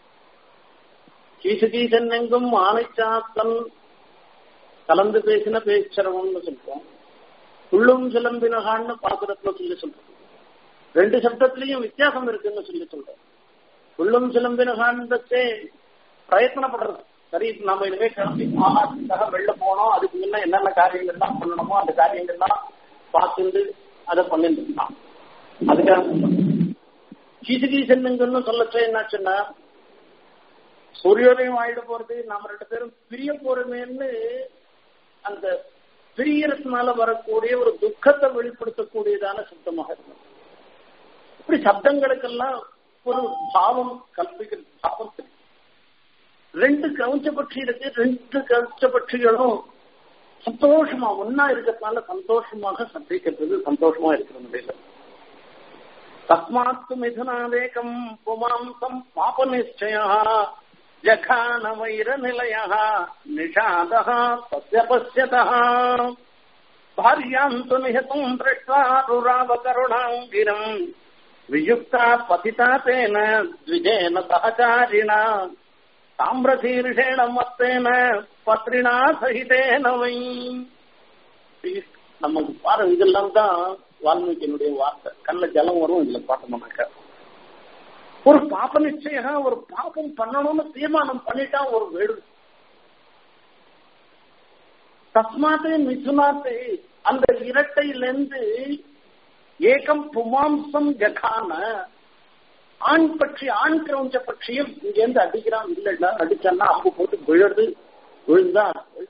கீசு கீசன் எங்கும் ஆணைச்சாத்தன் கலந்து பேசின பேச்சரவம்னு சொல்றோம் உள்ளும் சிலம்பினகான்னு பாத்திரத்துல சொல்லி சொல்றோம் ரெண்டு சப்தத்திலையும் வித்தியாசம் இருக்குன்னு சொல்லி சொல்றோம் உள்ளும் சிலம்பினகான்றதே பிரயத்தனப்படுறது சரி நம்ம இனிமே கிளம்பி ஆகாதுக்காக வெளில போனோம் அதுக்கு முன்ன என்னென்ன காரியங்கள்லாம் பண்ணணுமோ அந்த காரியங்கள்லாம் பார்த்துட்டு அதை பண்ணிட்டு இருந்தான் அதுக்காக கீசுகீசன்னுங்கன்னு சொல்லச்சே என்னாச்சுன்னா சூரியோதயம் ஆயிட போறது நம்ம ரெண்டு பேரும் பிரிய போறமேன்னு அந்த பிரியறதுனால வரக்கூடிய ஒரு துக்கத்தை வெளிப்படுத்தக்கூடியதான சப்தமாக இருந்தது இப்படி சப்தங்களுக்கெல்லாம் ஒரு பாவம் கல்பிக்கிறது பாவம் ரெண்டு கவுச்ச பட்சி இருக்கு ரெண்டு கவுச்ச பட்சிகளும் சந்தோஷமா ஒன்னா இருக்கிறதுனால சந்தோஷமாக சந்திக்கிறது சந்தோஷமா இருக்கிற முடியல தஸ்மாத்து மிதுனாதேகம் புமாம்சம் பாப நிச்சயா ஜகான வைர நிலைய நிஷாதः तस्य पश्यतः भार्याम् तु निहतम् दृष्ट्वा रुरावकरुणाङ्गिरम् वियुक्ता पतिता तेन द्विजेन सहचारिणा ताम्रशीर्षेण मत्तेन பத்ரினா சகிதேன வை நமக்கு பாரு இதெல்லாம் தான் வால்மீகியினுடைய வார்த்தை கண்ணில் ஜலம் வரும் இதுல பார்த்தோம்னாக்கா ஒரு பாப்ப நிச்சயம் ஒரு பாப்பம் பண்ணணும்னு தீர்மானம் பண்ணிட்டா ஒரு வீடு தஸ்மாத்து மிதுனாத்து அந்த இரட்டையிலிருந்து ஏகம் புமாம்சம் ஜகான ஆண் பட்சி ஆண் கிரௌஞ்ச பட்சியும் இங்கேருந்து அடிக்கிறான் இல்லைன்னா அடிச்சான்னா அம்பு போட்டு விழுறது விழுந்தா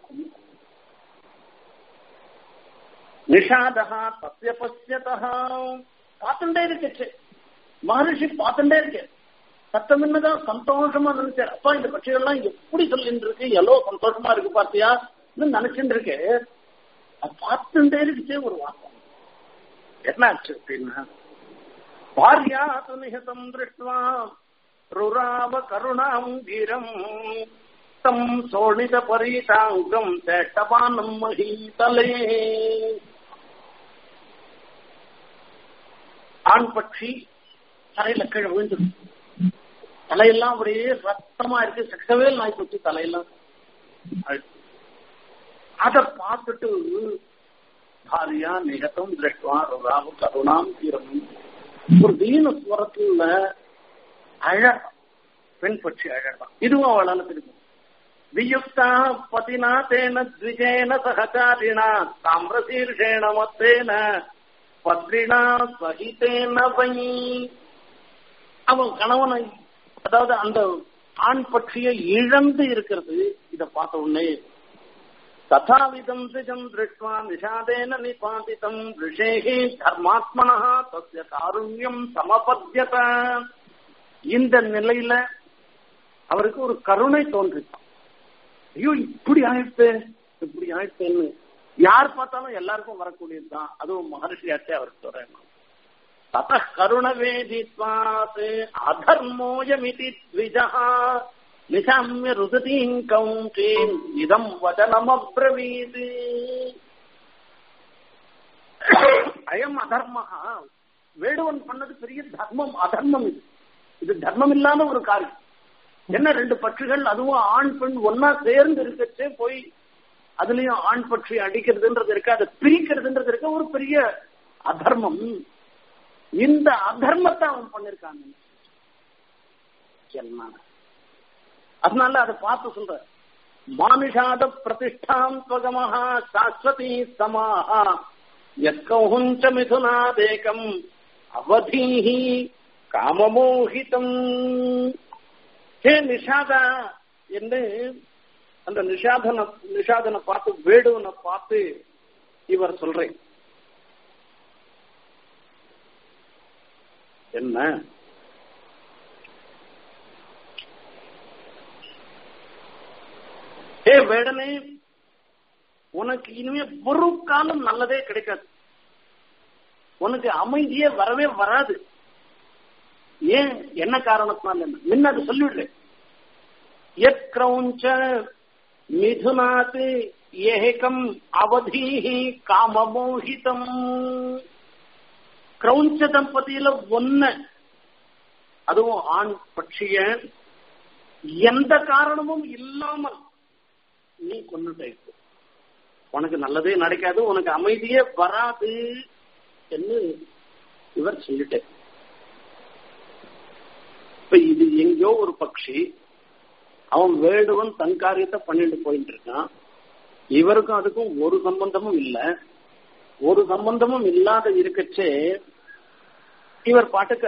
நிஷாதா தஸ்ய பசியதா பார்த்துட்டே இருக்குச்சு மகரிஷி பார்த்துட்டே இருக்கு சத்தம் என்னதான் சந்தோஷமா நினைச்சார் அப்பா இந்த பட்சிகள்லாம் எப்படி சொல்லிட்டு இருக்கு எவ்வளோ சந்தோஷமா இருக்கு பாத்தியா நினைச்சுட்டு இருக்கு அது பார்த்துட்டே இருக்குச்சே ஒரு வார்த்தை என்ன ஆச்சு அப்படின்னா பாரியா துணிகதம் திருஷ்டுவா ருராவ கருணாம் வீரம் தம் சோழித பரீதாங்கம் சேட்டபானம் மகீதலே ஆண் பட்சி தரையில கீழே விழுந்துடும் தலையெல்லாம் அப்படியே ரத்தமா இருக்கு செக்கவே நாய் போச்சு தலையெல்லாம் அத பார்த்துட்டு பாரியா நிகதம் திருஷ்டுவா ருராவ கருணாம் வீரம் ஒரு தீன ஸ்வரத்துல அழகாம் பெண் பட்சி அழகாம் இதுவும் அவளால தெரியும் வியுக்தா பதினா தேன த்விஜேன சகச்சாரிணா தாமிரசீர்ஷேண மத்தேன பத்ரிணா சகிதேன வை அவன் கணவனை அதாவது அந்த ஆண் பட்சியை இழந்து இருக்கிறது இத பார்த்த உடனே ததாவிதம் திஜம் திருஷ்வா நிஷாதேன நிபாதிதம் ரிஷேகி தர்மாத்மனா தஸ்ய காருண்யம் சமபத்தியத இந்த நிலையில அவருக்கு ஒரு கருணை தோன்றிச்சான் ஐயோ இப்படி ஆயிடுத்து இப்படி ஆயிடுத்தேன்னு யார் பார்த்தாலும் எல்லாருக்கும் வரக்கூடியதுதான் அதுவும் மகர்ஷி ஆச்சே அவருக்கு சொல்லணும் தத கருண வேதித்வாத் அதர்மோயமிதி த்விஜா நிசாமிய ருததீம் கௌண்டீம் இதம் வதனம் அப்ரவீத் அயம் அதர்மஹா வேடுவன் பண்ணது பெரிய தர்மம் அதர்மம் இது இது தர்மம் இல்லாத ஒரு காரியம் என்ன ரெண்டு பட்சிகள் அதுவும் ஆண் பெண் ஒன்னா சேர்ந்து இருக்கச்சே போய் அதுலயும் ஆண் பட்சி அடிக்கிறதுன்றது இருக்கு அதை பிரிக்கிறதுன்றது இருக்க ஒரு பெரிய அதர்மம் இந்த அதர்மத்தை அவன் பண்ணிருக்காங்க என்ன அதனால அதை பார்த்து சொல்ற மானுஷாத பிரதிஷ்டாம் ஸ்வகமஹா சாஸ்வதி சமாஹா எக்கௌஞ்ச மிதுனாதேகம் அவதீஹி காமமோகிதம் ஹே நிஷாதா என்று அந்த நிஷாதன நிஷாதனை பார்த்து வேடுவனை பார்த்து இவர் சொல்றேன் என்ன ஏ வேடனே உனக்கு இனிமே ஒரு காலம் நல்லதே கிடைக்காது உனக்கு அமைதியே வரவே வராது ஏன் என்ன காரணத்தினால என்ன முன்ன அது சொல்லிவிடுறேன் எத் கிரௌஞ்ச மிதுனாத் ஏகம் அவதீஹி காமமோகிதம் கிரௌஞ்ச தம்பதியில ஒன்ன அதுவும் ஆண் பட்சிய எந்த காரணமும் இல்லாமல் நீ கொண்டுட்ட உனக்கு நல்லதே நடக்காது உனக்கு அமைதியே வராது என்று இவர் சொல்லிட்டார் இப்ப இது எங்கேயோ ஒரு பட்சி அவன் வேடுவன் தன் காரியத்தை பண்ணிட்டு போயிட்டு இருக்கான் இவருக்கும் அதுக்கும் ஒரு சம்பந்தமும் இல்ல ஒரு சம்பந்தமும் இல்லாத இருக்கச்சே இவர் பாட்டுக்க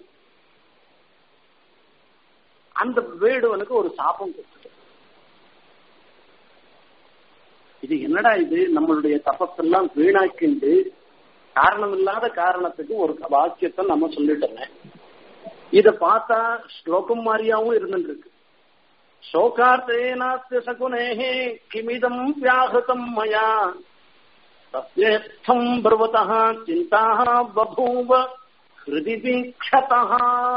அந்த வேடுவனுக்கு ஒரு சாபம் கொடுத்துட்டு இது என்னடா இது நம்மளுடைய தபஸெல்லாம் வீணாக்கிண்டு காரணம் இல்லாத காரணத்துக்கு ஒரு வாக்கியத்தை நம்ம சொல்லிட்டோங்க இத பார்த்தா ஸ்லோகம் மாதிரியாவும் இருந்துருக்கு शोकार्तेनास्य सकुनेः किमिदम् व्याहृतम् मया तस्येत्थम् ब्रुवतः चिन्ताः बभूव हृदि வீக்ஷதः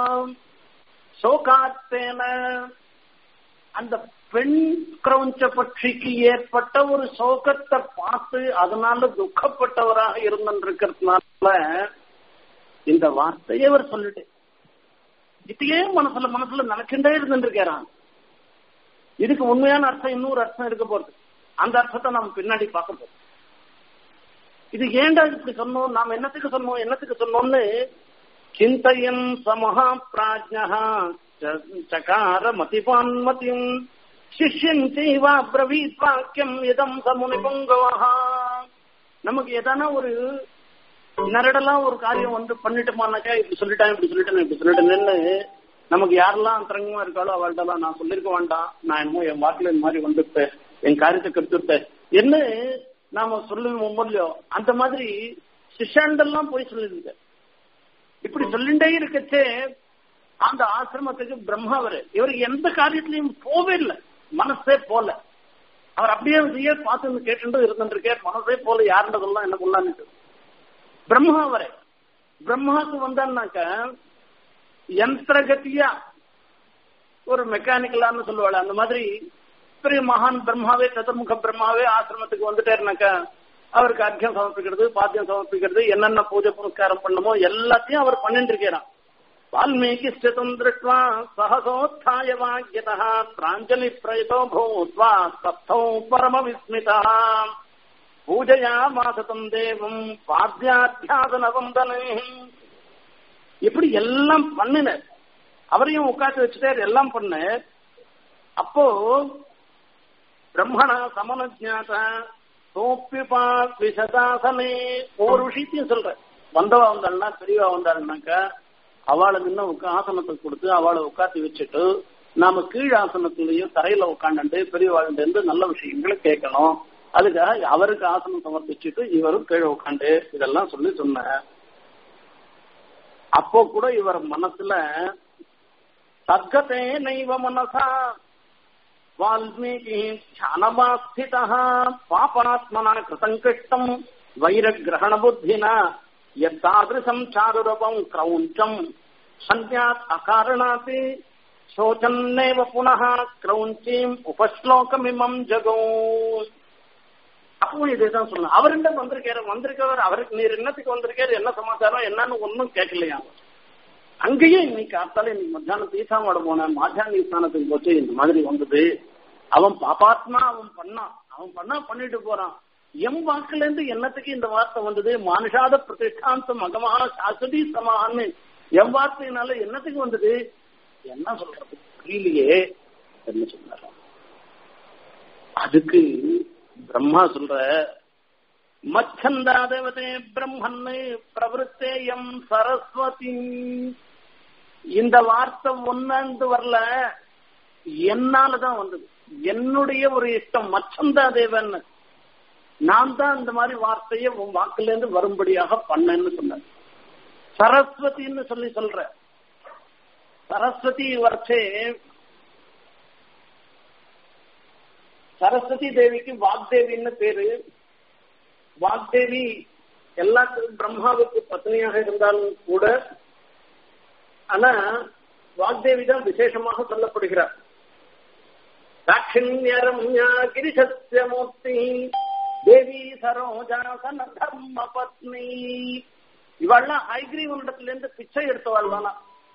சோகாத்தேன அந்த பெண் கிரௌஞ்ச பட்சிக்கு ஏற்பட்ட ஒரு சோகத்தை பார்த்து அதனால துக்கப்பட்டவராக இருந்திருக்கிறதுனால இந்த வார்த்தையை அவர் சொல்லிட்டு இதையே மனசுல மனசுல நினைச்சுட்டே இருந்துருக்காரான் இதுக்கு உண்மையான அர்த்தம் இன்னொரு அர்த்தம் இருக்க போறது அந்த அர்த்தத்தை நம்ம பின்னாடி பார்க்க போறோம் இது ஏண்டா இப்படி சொன்னோம் நாம் என்னத்துக்கு சொன்னோம் என்னத்துக்கு சொன்னோம்னு சிந்தையன் சமஹா பிராஜ்யா சகார மதிபான்மதியும் சிஷ்யன் செய்வா பிரவீத் வாக்கியம் இதம் சமுனி பொங்கவஹா நமக்கு எதானா ஒரு நரடெல்லாம் ஒரு காரியம் வந்து பண்ணிட்டோமானாக்கா இப்படி சொல்லிட்டேன் இப்படி சொல்லிட்டேன் இப்படி சொல்லிட்டேன்னு நமக்கு யாரெல்லாம் அந்தரங்கமா இருக்காளோ அவள்கிட்டலாம் நான் சொல்லிருக்க வேண்டாம் நான் என்னமோ என் வாக்குல இந்த மாதிரி வந்துட்டேன் என் காரியத்தை கெடுத்துட்டேன் என்ன நாம சொல்லுவோம் இல்லையோ அந்த மாதிரி சிஷாண்டெல்லாம் போய் சொல்லிருங்க இப்படி சொல்லிண்டே இருக்கச்சே அந்த ஆசிரமத்துக்கு பிரம்மாவரு இவருக்கு எந்த காரியத்திலையும் போவே இல்லை மனசே போல அவர் அப்படியே செய்ய பார்த்து கேட்டு இருந்துருக்கார் மனசே போல யாருன்றதெல்லாம் என்ன கொள்ளான்னு பிரம்மாவரே பிரம்மாவுக்கு வந்தான்னாக்க யந்திரகத்தியா ஒரு மெக்கானிக்கலான்னு சொல்லுவாள் அந்த மாதிரி பெரிய மகான் பிரம்மாவே சதுர்முக பிரம்மாவே ஆசிரமத்துக்கு வந்துட்டேருனாக்கா அவருக்கு அர்க்கியம் சமர்ப்பிக்கிறது பாத்தியம் சமர்ப்பிக்கிறது என்னென்ன பூஜை புரஸ்காரம் பண்ணுமோ எல்லாத்தையும் அவர் பண்ணிட்டு இருக்கிறான் வால்மீகி ஸ்திதம் திருஷ்வா சகசோத்தாய வாக்கியதா பிராஞ்சலி பிரயதோ பூத்வா தப்தௌ பரம விஸ்மிதா பூஜையா மாசதம் தேவம் பாத்தியாத்தியாசன வந்தனை இப்படி எல்லாம் பண்ணின அவரையும் உட்காந்து வச்சுட்டார் எல்லாம் பண்ண அப்போ பிரம்மணா சமனஜாத சோப்பிபா விசதாசனே ஒவ்வொரு விஷயத்தையும் சொல்ற வந்தவா வந்தாள்னா பெரியவா வந்தாள்னாக்கா அவளுக்கு இன்னும் ஆசனத்தை கொடுத்து அவளை உட்காந்து வச்சுட்டு நாம கீழ் ஆசனத்திலையும் தரையில உட்காந்துட்டு பெரியவாழ்ந்து நல்ல விஷயங்களை கேட்கணும் அதுக்காக அவருக்கு ஆசனம் சமர்ப்பிச்சுட்டு இவரும் கீழே உட்காந்து இதெல்லாம் சொல்லி சொன்ன அப்போ கூட இவர் மனசுல சர்க்கத்தே நைவ மனசா வால்மீகி ஞானமாஸ்திதா பாபாத்மனா கிருதங்கிருஷ்டம் வைரகிரகண புத்தினா எத்தாதிருஷம் சாருரபம் கிரௌஞ்சம் சந்யாத் அகாரணாத் சோச்சன்னேவ புனः கிரௌஞ்சீம் உபஸ்லோகமிமம் ஜகோ அப்பவும் இதேதான் சொல்லணும் அவர் என்ன வந்திருக்காரு வந்திருக்கவர் அவருக்கு நீர் என்னத்துக்கு வந்திருக்காரு என்ன சமாச்சாரம் என்னன்னு ஒன்னும் கேட்கலையா அங்கேயே இன்னைக்கு காத்தால இன்னைக்கு மத்தியானம் தீசாமோட போனேன் மாத்தியான ஸ்தானத்துக்கு போச்சு இந்த மாதிரி வந்தது அவன் பாப்பாத்மா அவன் பண்ணான் அவன் பண்ணா பண்ணிட்டு போறான் எம் வாக்குல இருந்து என்னத்துக்கு இந்த வார்த்தை வந்தது மானுஷாத பிரதிஷ்டாந்தம் மகமாக சாஸ்வதி சமான்னு எம் வார்த்தையினால என்னத்துக்கு வந்தது என்ன சொல்றது புரியலையே என்ன சொன்னார அதுக்கு பிரம்மா சொல்ற மச்சந்தா தேவதே பிரம்மன்னு பிரவருத்தேயம் சரஸ்வதி இந்த வார்த்தை ஒன்னு வரல என்னாலதான் வந்தது என்னுடைய ஒரு இஷ்டம் மச்சந்தா தேவன் நான் தான் இந்த மாதிரி வார்த்தையை உன் வாக்குல இருந்து வரும்படியாக பண்ணேன்னு சொன்னேன் சரஸ்வதின்னு சொல்லி சொல்ற சரஸ்வதி வரைச்சே சரஸ்வதி தேவிக்கு வாக்தேவின்னு பேரு வாக்தேவி எல்லாத்துக்கும் பிரம்மாவுக்கு பத்னியாக இருந்தாலும் கூட ஆனா வாக்தேவி தான் விசேஷமாக சொல்லப்படுகிறார் தாட்சிண்யரம்யா கிரிசத்யமூர்த்தி தேவி சரோஜாசன தர்ம பத்னி இவள்லாம் ஹைகிரீவனிடத்துல இருந்து பிச்சை எடுத்தவாள் தானா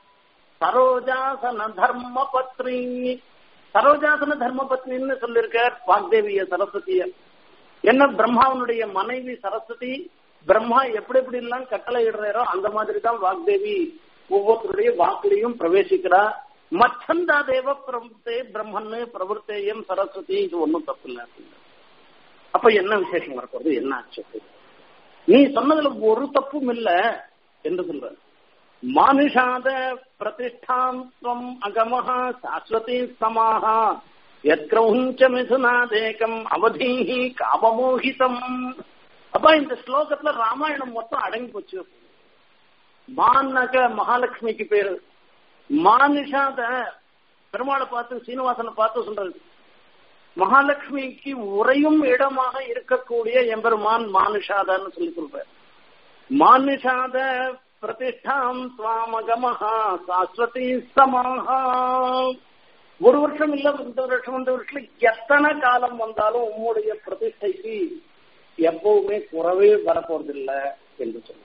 சரோஜாசன தர்ம பத்னி சரோஜாசன தர்ம பத்னின்னு சொல்லியிருக்கார் வாக்தேவிய சரஸ்வதிய என்ன பிரம்மாவனுடைய மனைவி சரஸ்வதி பிரம்மா எப்படி எப்படி எல்லாம் கட்டளை இடுறாரோ அந்த மாதிரி தான் வாக்தேவி ஒவ்வொருத்தருடைய வாக்குலையும் பிரவேசிக்கிறா மச்சந்தா தேவ பிரபுத்தே பிரம்மன்னு பிரவருத்தேயம் சரஸ்வதி இது ஒன்றும் தப்பு இல்லை அப்ப என்ன விசேஷம் வரப்போறது என்ன ஆச்சு நீ சொன்னதுல ஒரு தப்பும் இல்ல என்று சொல்ற மானுஷாத பிரதிஷ்டாம் அகமஹா சாஸ்வதி சமாஹா யத்கிரௌஞ்ச மிதுனாதேகம் அவதீஹி காமமோகிதம் அப்ப இந்த ஸ்லோகத்துல ராமாயணம் மொத்தம் அடங்கி போச்சு மான்னாக்க மகாலட்சுமிக்கு பேரு மானுஷாத பெருமாளை பார்த்து சீனிவாசனை பார்த்து சொல்றது மகாலட்சுமிக்கு உறையும் இடமாக இருக்கக்கூடிய எம்பெருமான் மானுஷாதன்னு சொல்லி சொல்ற மானுஷாத பிரதிஷ்டாம் சுவாமகமஹா சாஸ்வதி சமாஹா ஒரு வருஷம் இல்ல இந்த வருஷம் இந்த வருஷத்துல எத்தனை காலம் வந்தாலும் உம்முடைய பிரதிஷ்டைக்கு எப்பவுமே குறவே வரப்போறதில்ல என்று சொல்லி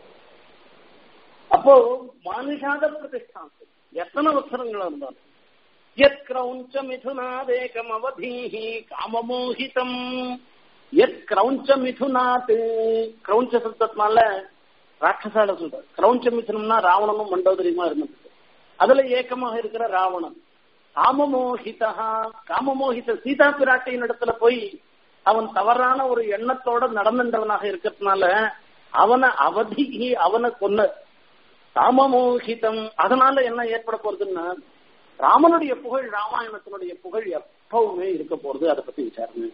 அப்போ மானுஷாத பிரதிஷ்டாந்தம் எத்தனை வருஷங்கள் இருந்தாலும் எத் கிரௌஞ்ச மிதுனாதேகம் அவதீஹி காமமோகிதம் எத் கிரௌஞ்ச மிதுனாத் கிரௌஞ்ச சப்தத்தினால ராட்சசால சொல்ற கிரௌஞ்ச மிதுனம்னா ராவணனும் மண்டோதரியுமா இருந்தது அதுல ஏக்கமாக இருக்கிற ராவணன் காமமோகிதா காமமோகித சீதா பிராட்டியின் இடத்துல போய் அவன் தவறான ஒரு எண்ணத்தோட நடந்துன்றவனாக இருக்கிறதுனால அவனை அவதி அவனை கொன்ன காமமோகிதம் அதனால என்ன ஏற்பட போறதுன்னா ராமனுடைய புகழ் ராமாயணத்தினுடைய புகழ் எப்பவுமே இருக்க போறது அதை பத்தி விசாரணை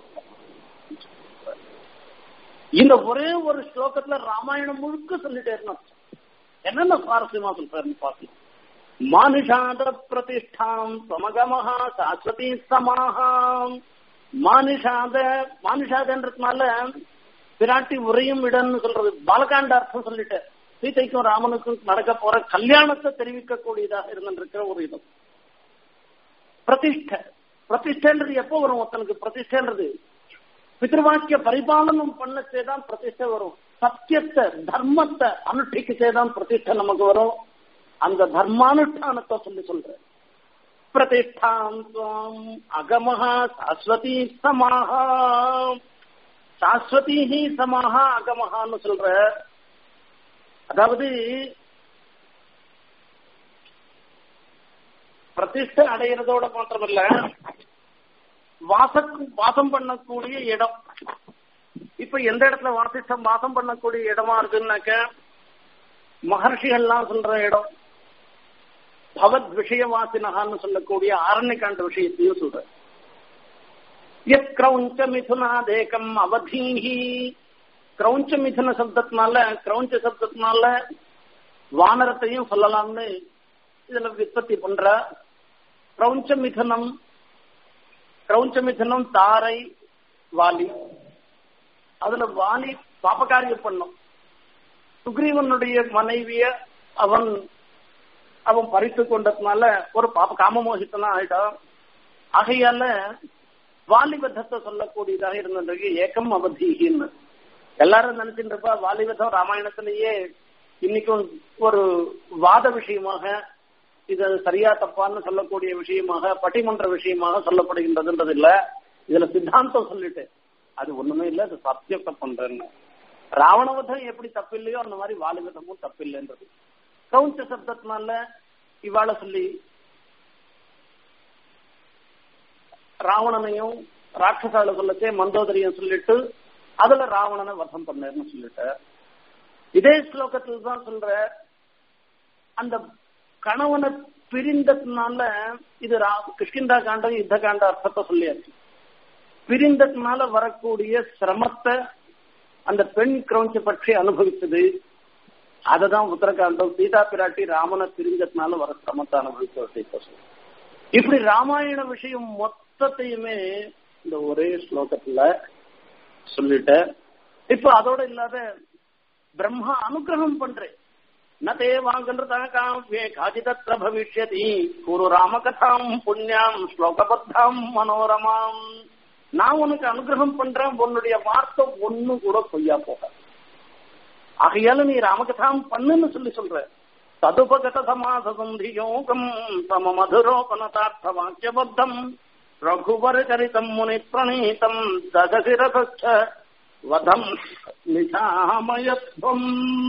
இந்த ஒரே ஒரு ஸ்லோகத்துல ராமாயணம் முழுக்க சொல்லிட்டே இருந்தான் என்னென்ன சுவாரஸ்யமா சொல்றாருன்னு பார்க்கலாம் மானுஷாத பிரதிஷ்டாம் சமகமஹா சாஸ்வதி சமாஹாம் மானுஷாத மானுஷாதன்றதுனால பிராட்டி உரையும் இடம்னு சொல்றது பாலகாண்ட அர்த்தம் சொல்லிட்டு சீதைக்கும் ராமனுக்கும் நடக்க போற கல்யாணத்தை தெரிவிக்கக்கூடியதாக இருந்திருக்கிற ஒரு இடம் பிரதிஷ்ட பிரதிஷ்டன்றது எப்போ வரும் ஒருத்தனுக்கு பிரதிஷ்டன்றது பிதிருவாக்கிய பரிபாலனம் பண்ணச்சேதான் பிரதிஷ்டை வரும் சத்தியத்தை தர்மத்தை அனுஷ்டிக்கச்சேதான் பிரதிஷ்டை நமக்கு வரும் அந்த தர்மானுஷ்டானத்தை சொல்லி சொல்ற பிரதிஷ்டாம் துவம் அகமஹா சாஸ்வதி சமாஹா சாஸ்வதி சமாஹா அகமஹான்னு சொல்ற அதாவது பிரதிஷ்டை அடையிறதோட மாத்திரமல்ல வாசம் வாசம் பண்ணக்கூடிய இடம் இப்ப எந்த இடத்துல வாசிஷ்டம் வாசம் பண்ணக்கூடிய இடமா இருக்குன்னாக்க மகர்ஷிகள்லாம் சொல்ற இடம் பவத் விஷயவாசினகான்னு சொல்லக்கூடிய ஆரண்யகாண்ட விஷயத்தையும் சொல்ற எத் கிரௌஞ்ச மிதுனாதேகம் அவதீஹி கிரௌஞ்ச மிதுன சப்தத்தினால கிரௌஞ்ச சப்தத்தினால வானரத்தையும் சொல்லலாம்னு இதுல விற்பத்தி பண்ற கிரௌஞ்ச மிதுனம் கிரௌஞ்ச மிதுனம் தாரை வாலி அதுல வாலி பாபகாரியம் பண்ணும் சுக்ரீவனுடைய மனைவிய அவன் அவன் பறித்து கொண்டதுனால ஒரு பாப்ப காமமோகித்தனா ஆயிட்டான் ஆகையால வாலிபதத்தை சொல்லக்கூடியதாக இருந்தது ஏக்கம் அவதீகின்னு எல்லாரும் நினைச்சுட்டு இருப்பா வாலிபதம் ராமாயணத்திலேயே இன்னைக்கும் ஒரு வாத விஷயமாக இது சரியா தப்பான்னு சொல்லக்கூடிய விஷயமாக பட்டிமன்ற விஷயமாக சொல்லப்படுகின்றதுன்றது இல்ல இதுல சித்தாந்தம் சொல்லிட்டு அது ஒண்ணுமே இல்ல அது சத்தியத்தை பண்றேன்னு ராவணவதம் எப்படி தப்பில்லையோ அந்த மாதிரி வாலிபதமும் தப்பில்லைன்றது கவுஞ்ச சப்தத்தினால இவாள சொல்லி ராவணனையும் ராட்சசால சொல்லச்சே மந்தோதரியும் சொல்லிட்டு அதுல ராவணனை வதம் பண்ணேன்னு சொல்லிட்டு இதே ஸ்லோகத்தில் தான் சொல்ற அந்த கணவனை பிரிந்ததுனால இது கிருஷ்கிந்தா காண்டம் யுத்த காண்ட அர்த்தத்தை சொல்லியாச்சு பிரிந்ததுனால வரக்கூடிய சிரமத்தை அந்த பெண் கிரௌஞ்ச பற்றி அனுபவிச்சது அததான் உத்தரகாண்டம் சீதா பிராட்டி ராமனை பிரிஞ்சதுனால வர சிரமத்தை அனுபவிச்ச விஷயத்த சொல்ல இப்படி ராமாயண விஷயம் மொத்தத்தையுமே இந்த ஒரே ஸ்லோகத்துல சொல்லிட்ட இப்ப அதோட இல்லாத பிரம்மா அனுகிரகம் பண்றேன் ந தேவாங்கன்றதா காவ்யே காஜிதத்ர பவிஷ்யதி குரு ராமகதாம் புண்ணியாம் ஸ்லோகபத்தாம் மனோரமாம் நான் உனக்கு அனுகிரகம் பண்றேன் உன்னுடைய வார்த்தை ஒண்ணு கூட பொய்யா போக ஆகையால நீ ராமகதாம் பண்ணுன்னு சொல்லி சொல்ற ததுபகத சமாசந்தி யோகம் சம மதுரோபனதார்த்த வாக்கியபத்தம் ரகுவர் சரிதம் முனி பிரணீதம் ததசிரச வதம் நிஷாமயத்வம்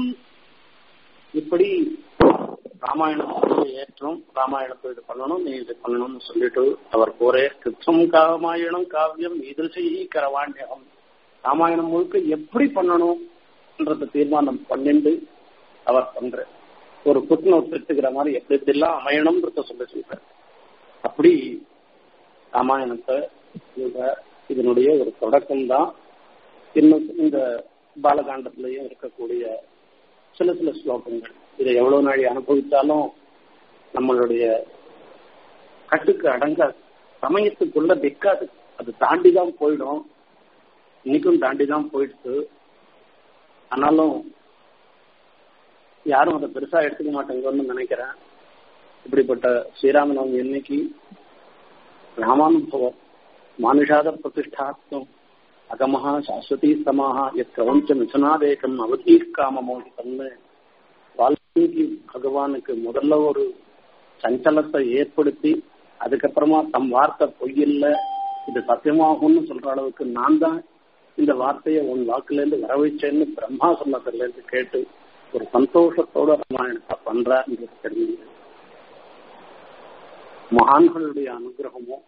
இப்படி ராமாயணத்தை ஏற்றும் ராமாயணத்தை இது பண்ணணும் நீ இது பண்ணணும்னு சொல்லிட்டு அவர் போரே கிருத்தம் ராமாயணம் காவியம் ஈதிருஷி கரவாண்டியம் ராமாயணம் முழுக்க எப்படி பண்ணணும்ன்றத தீர்மானம் பண்ணிண்டு அவர் பண்ற ஒரு புத்துணர்வு எடுத்துக்கிற மாதிரி எப்படி எப்படிலாம் அமையணும்ன்றத சொல்லி சொல்ற அப்படி ராமாயணத்தை இதனுடைய ஒரு தொடக்கம் தான் இன்னும் இந்த பாலகாண்டத்திலையும் இருக்கக்கூடிய சில சில ஸ்லோகங்கள் இதை எவ்வளவு நாளை அனுபவித்தாலும் நம்மளுடைய கட்டுக்கு அடங்க சமயத்துக்குள்ள திக்காது அது தாண்டி தான் போயிடும் இன்னைக்கும் தாண்டி தான் போயிடுச்சு ஆனாலும் யாரும் அதை பெருசா எடுத்துக்க மாட்டேங்கன்னு நினைக்கிறேன் இப்படிப்பட்ட ஸ்ரீராமநவமி என்னைக்கு ராமானுபவம் மானுஷாத பிரதிஷ்டாத்வம் அகமஹா சாஸ்வதி சமாஹா எத் கவஞ்ச மிசனாதேகம் அவதீ காமமோகிதம்னு வால்மீகி பகவானுக்கு முதல்ல ஒரு சஞ்சலத்தை ஏற்படுத்தி அதுக்கப்புறமா தம் வார்த்தை பொய்யில்ல இது சத்தியமாகும்னு சொல்ற அளவுக்கு நான் தான் இந்த வார்த்தையை உன் வாக்குல இருந்து வர வச்சேன்னு பிரம்மா சொன்னதுல இருந்து கேட்டு ஒரு சந்தோஷத்தோட ராமாயணத்தை பண்றான்றது தெரியுது மகான்களுடைய அனுகிரகமும்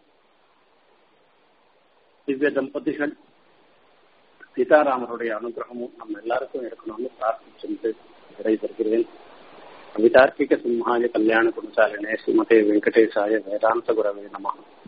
திவ்ய தம்பதிகள் சீதாராமருடைய அனுகிரகமும் நம்ம எல்லாருக்கும் இருக்கணும்னு பிரார்த்திச்சு விடைபெறுகிறேன் கவிதார்க்கிக சிம்ஹாய கல்யாண குணசாலினே ஸ்ரீமதே வெங்கடேசாய வேதாந்த குரவே நமः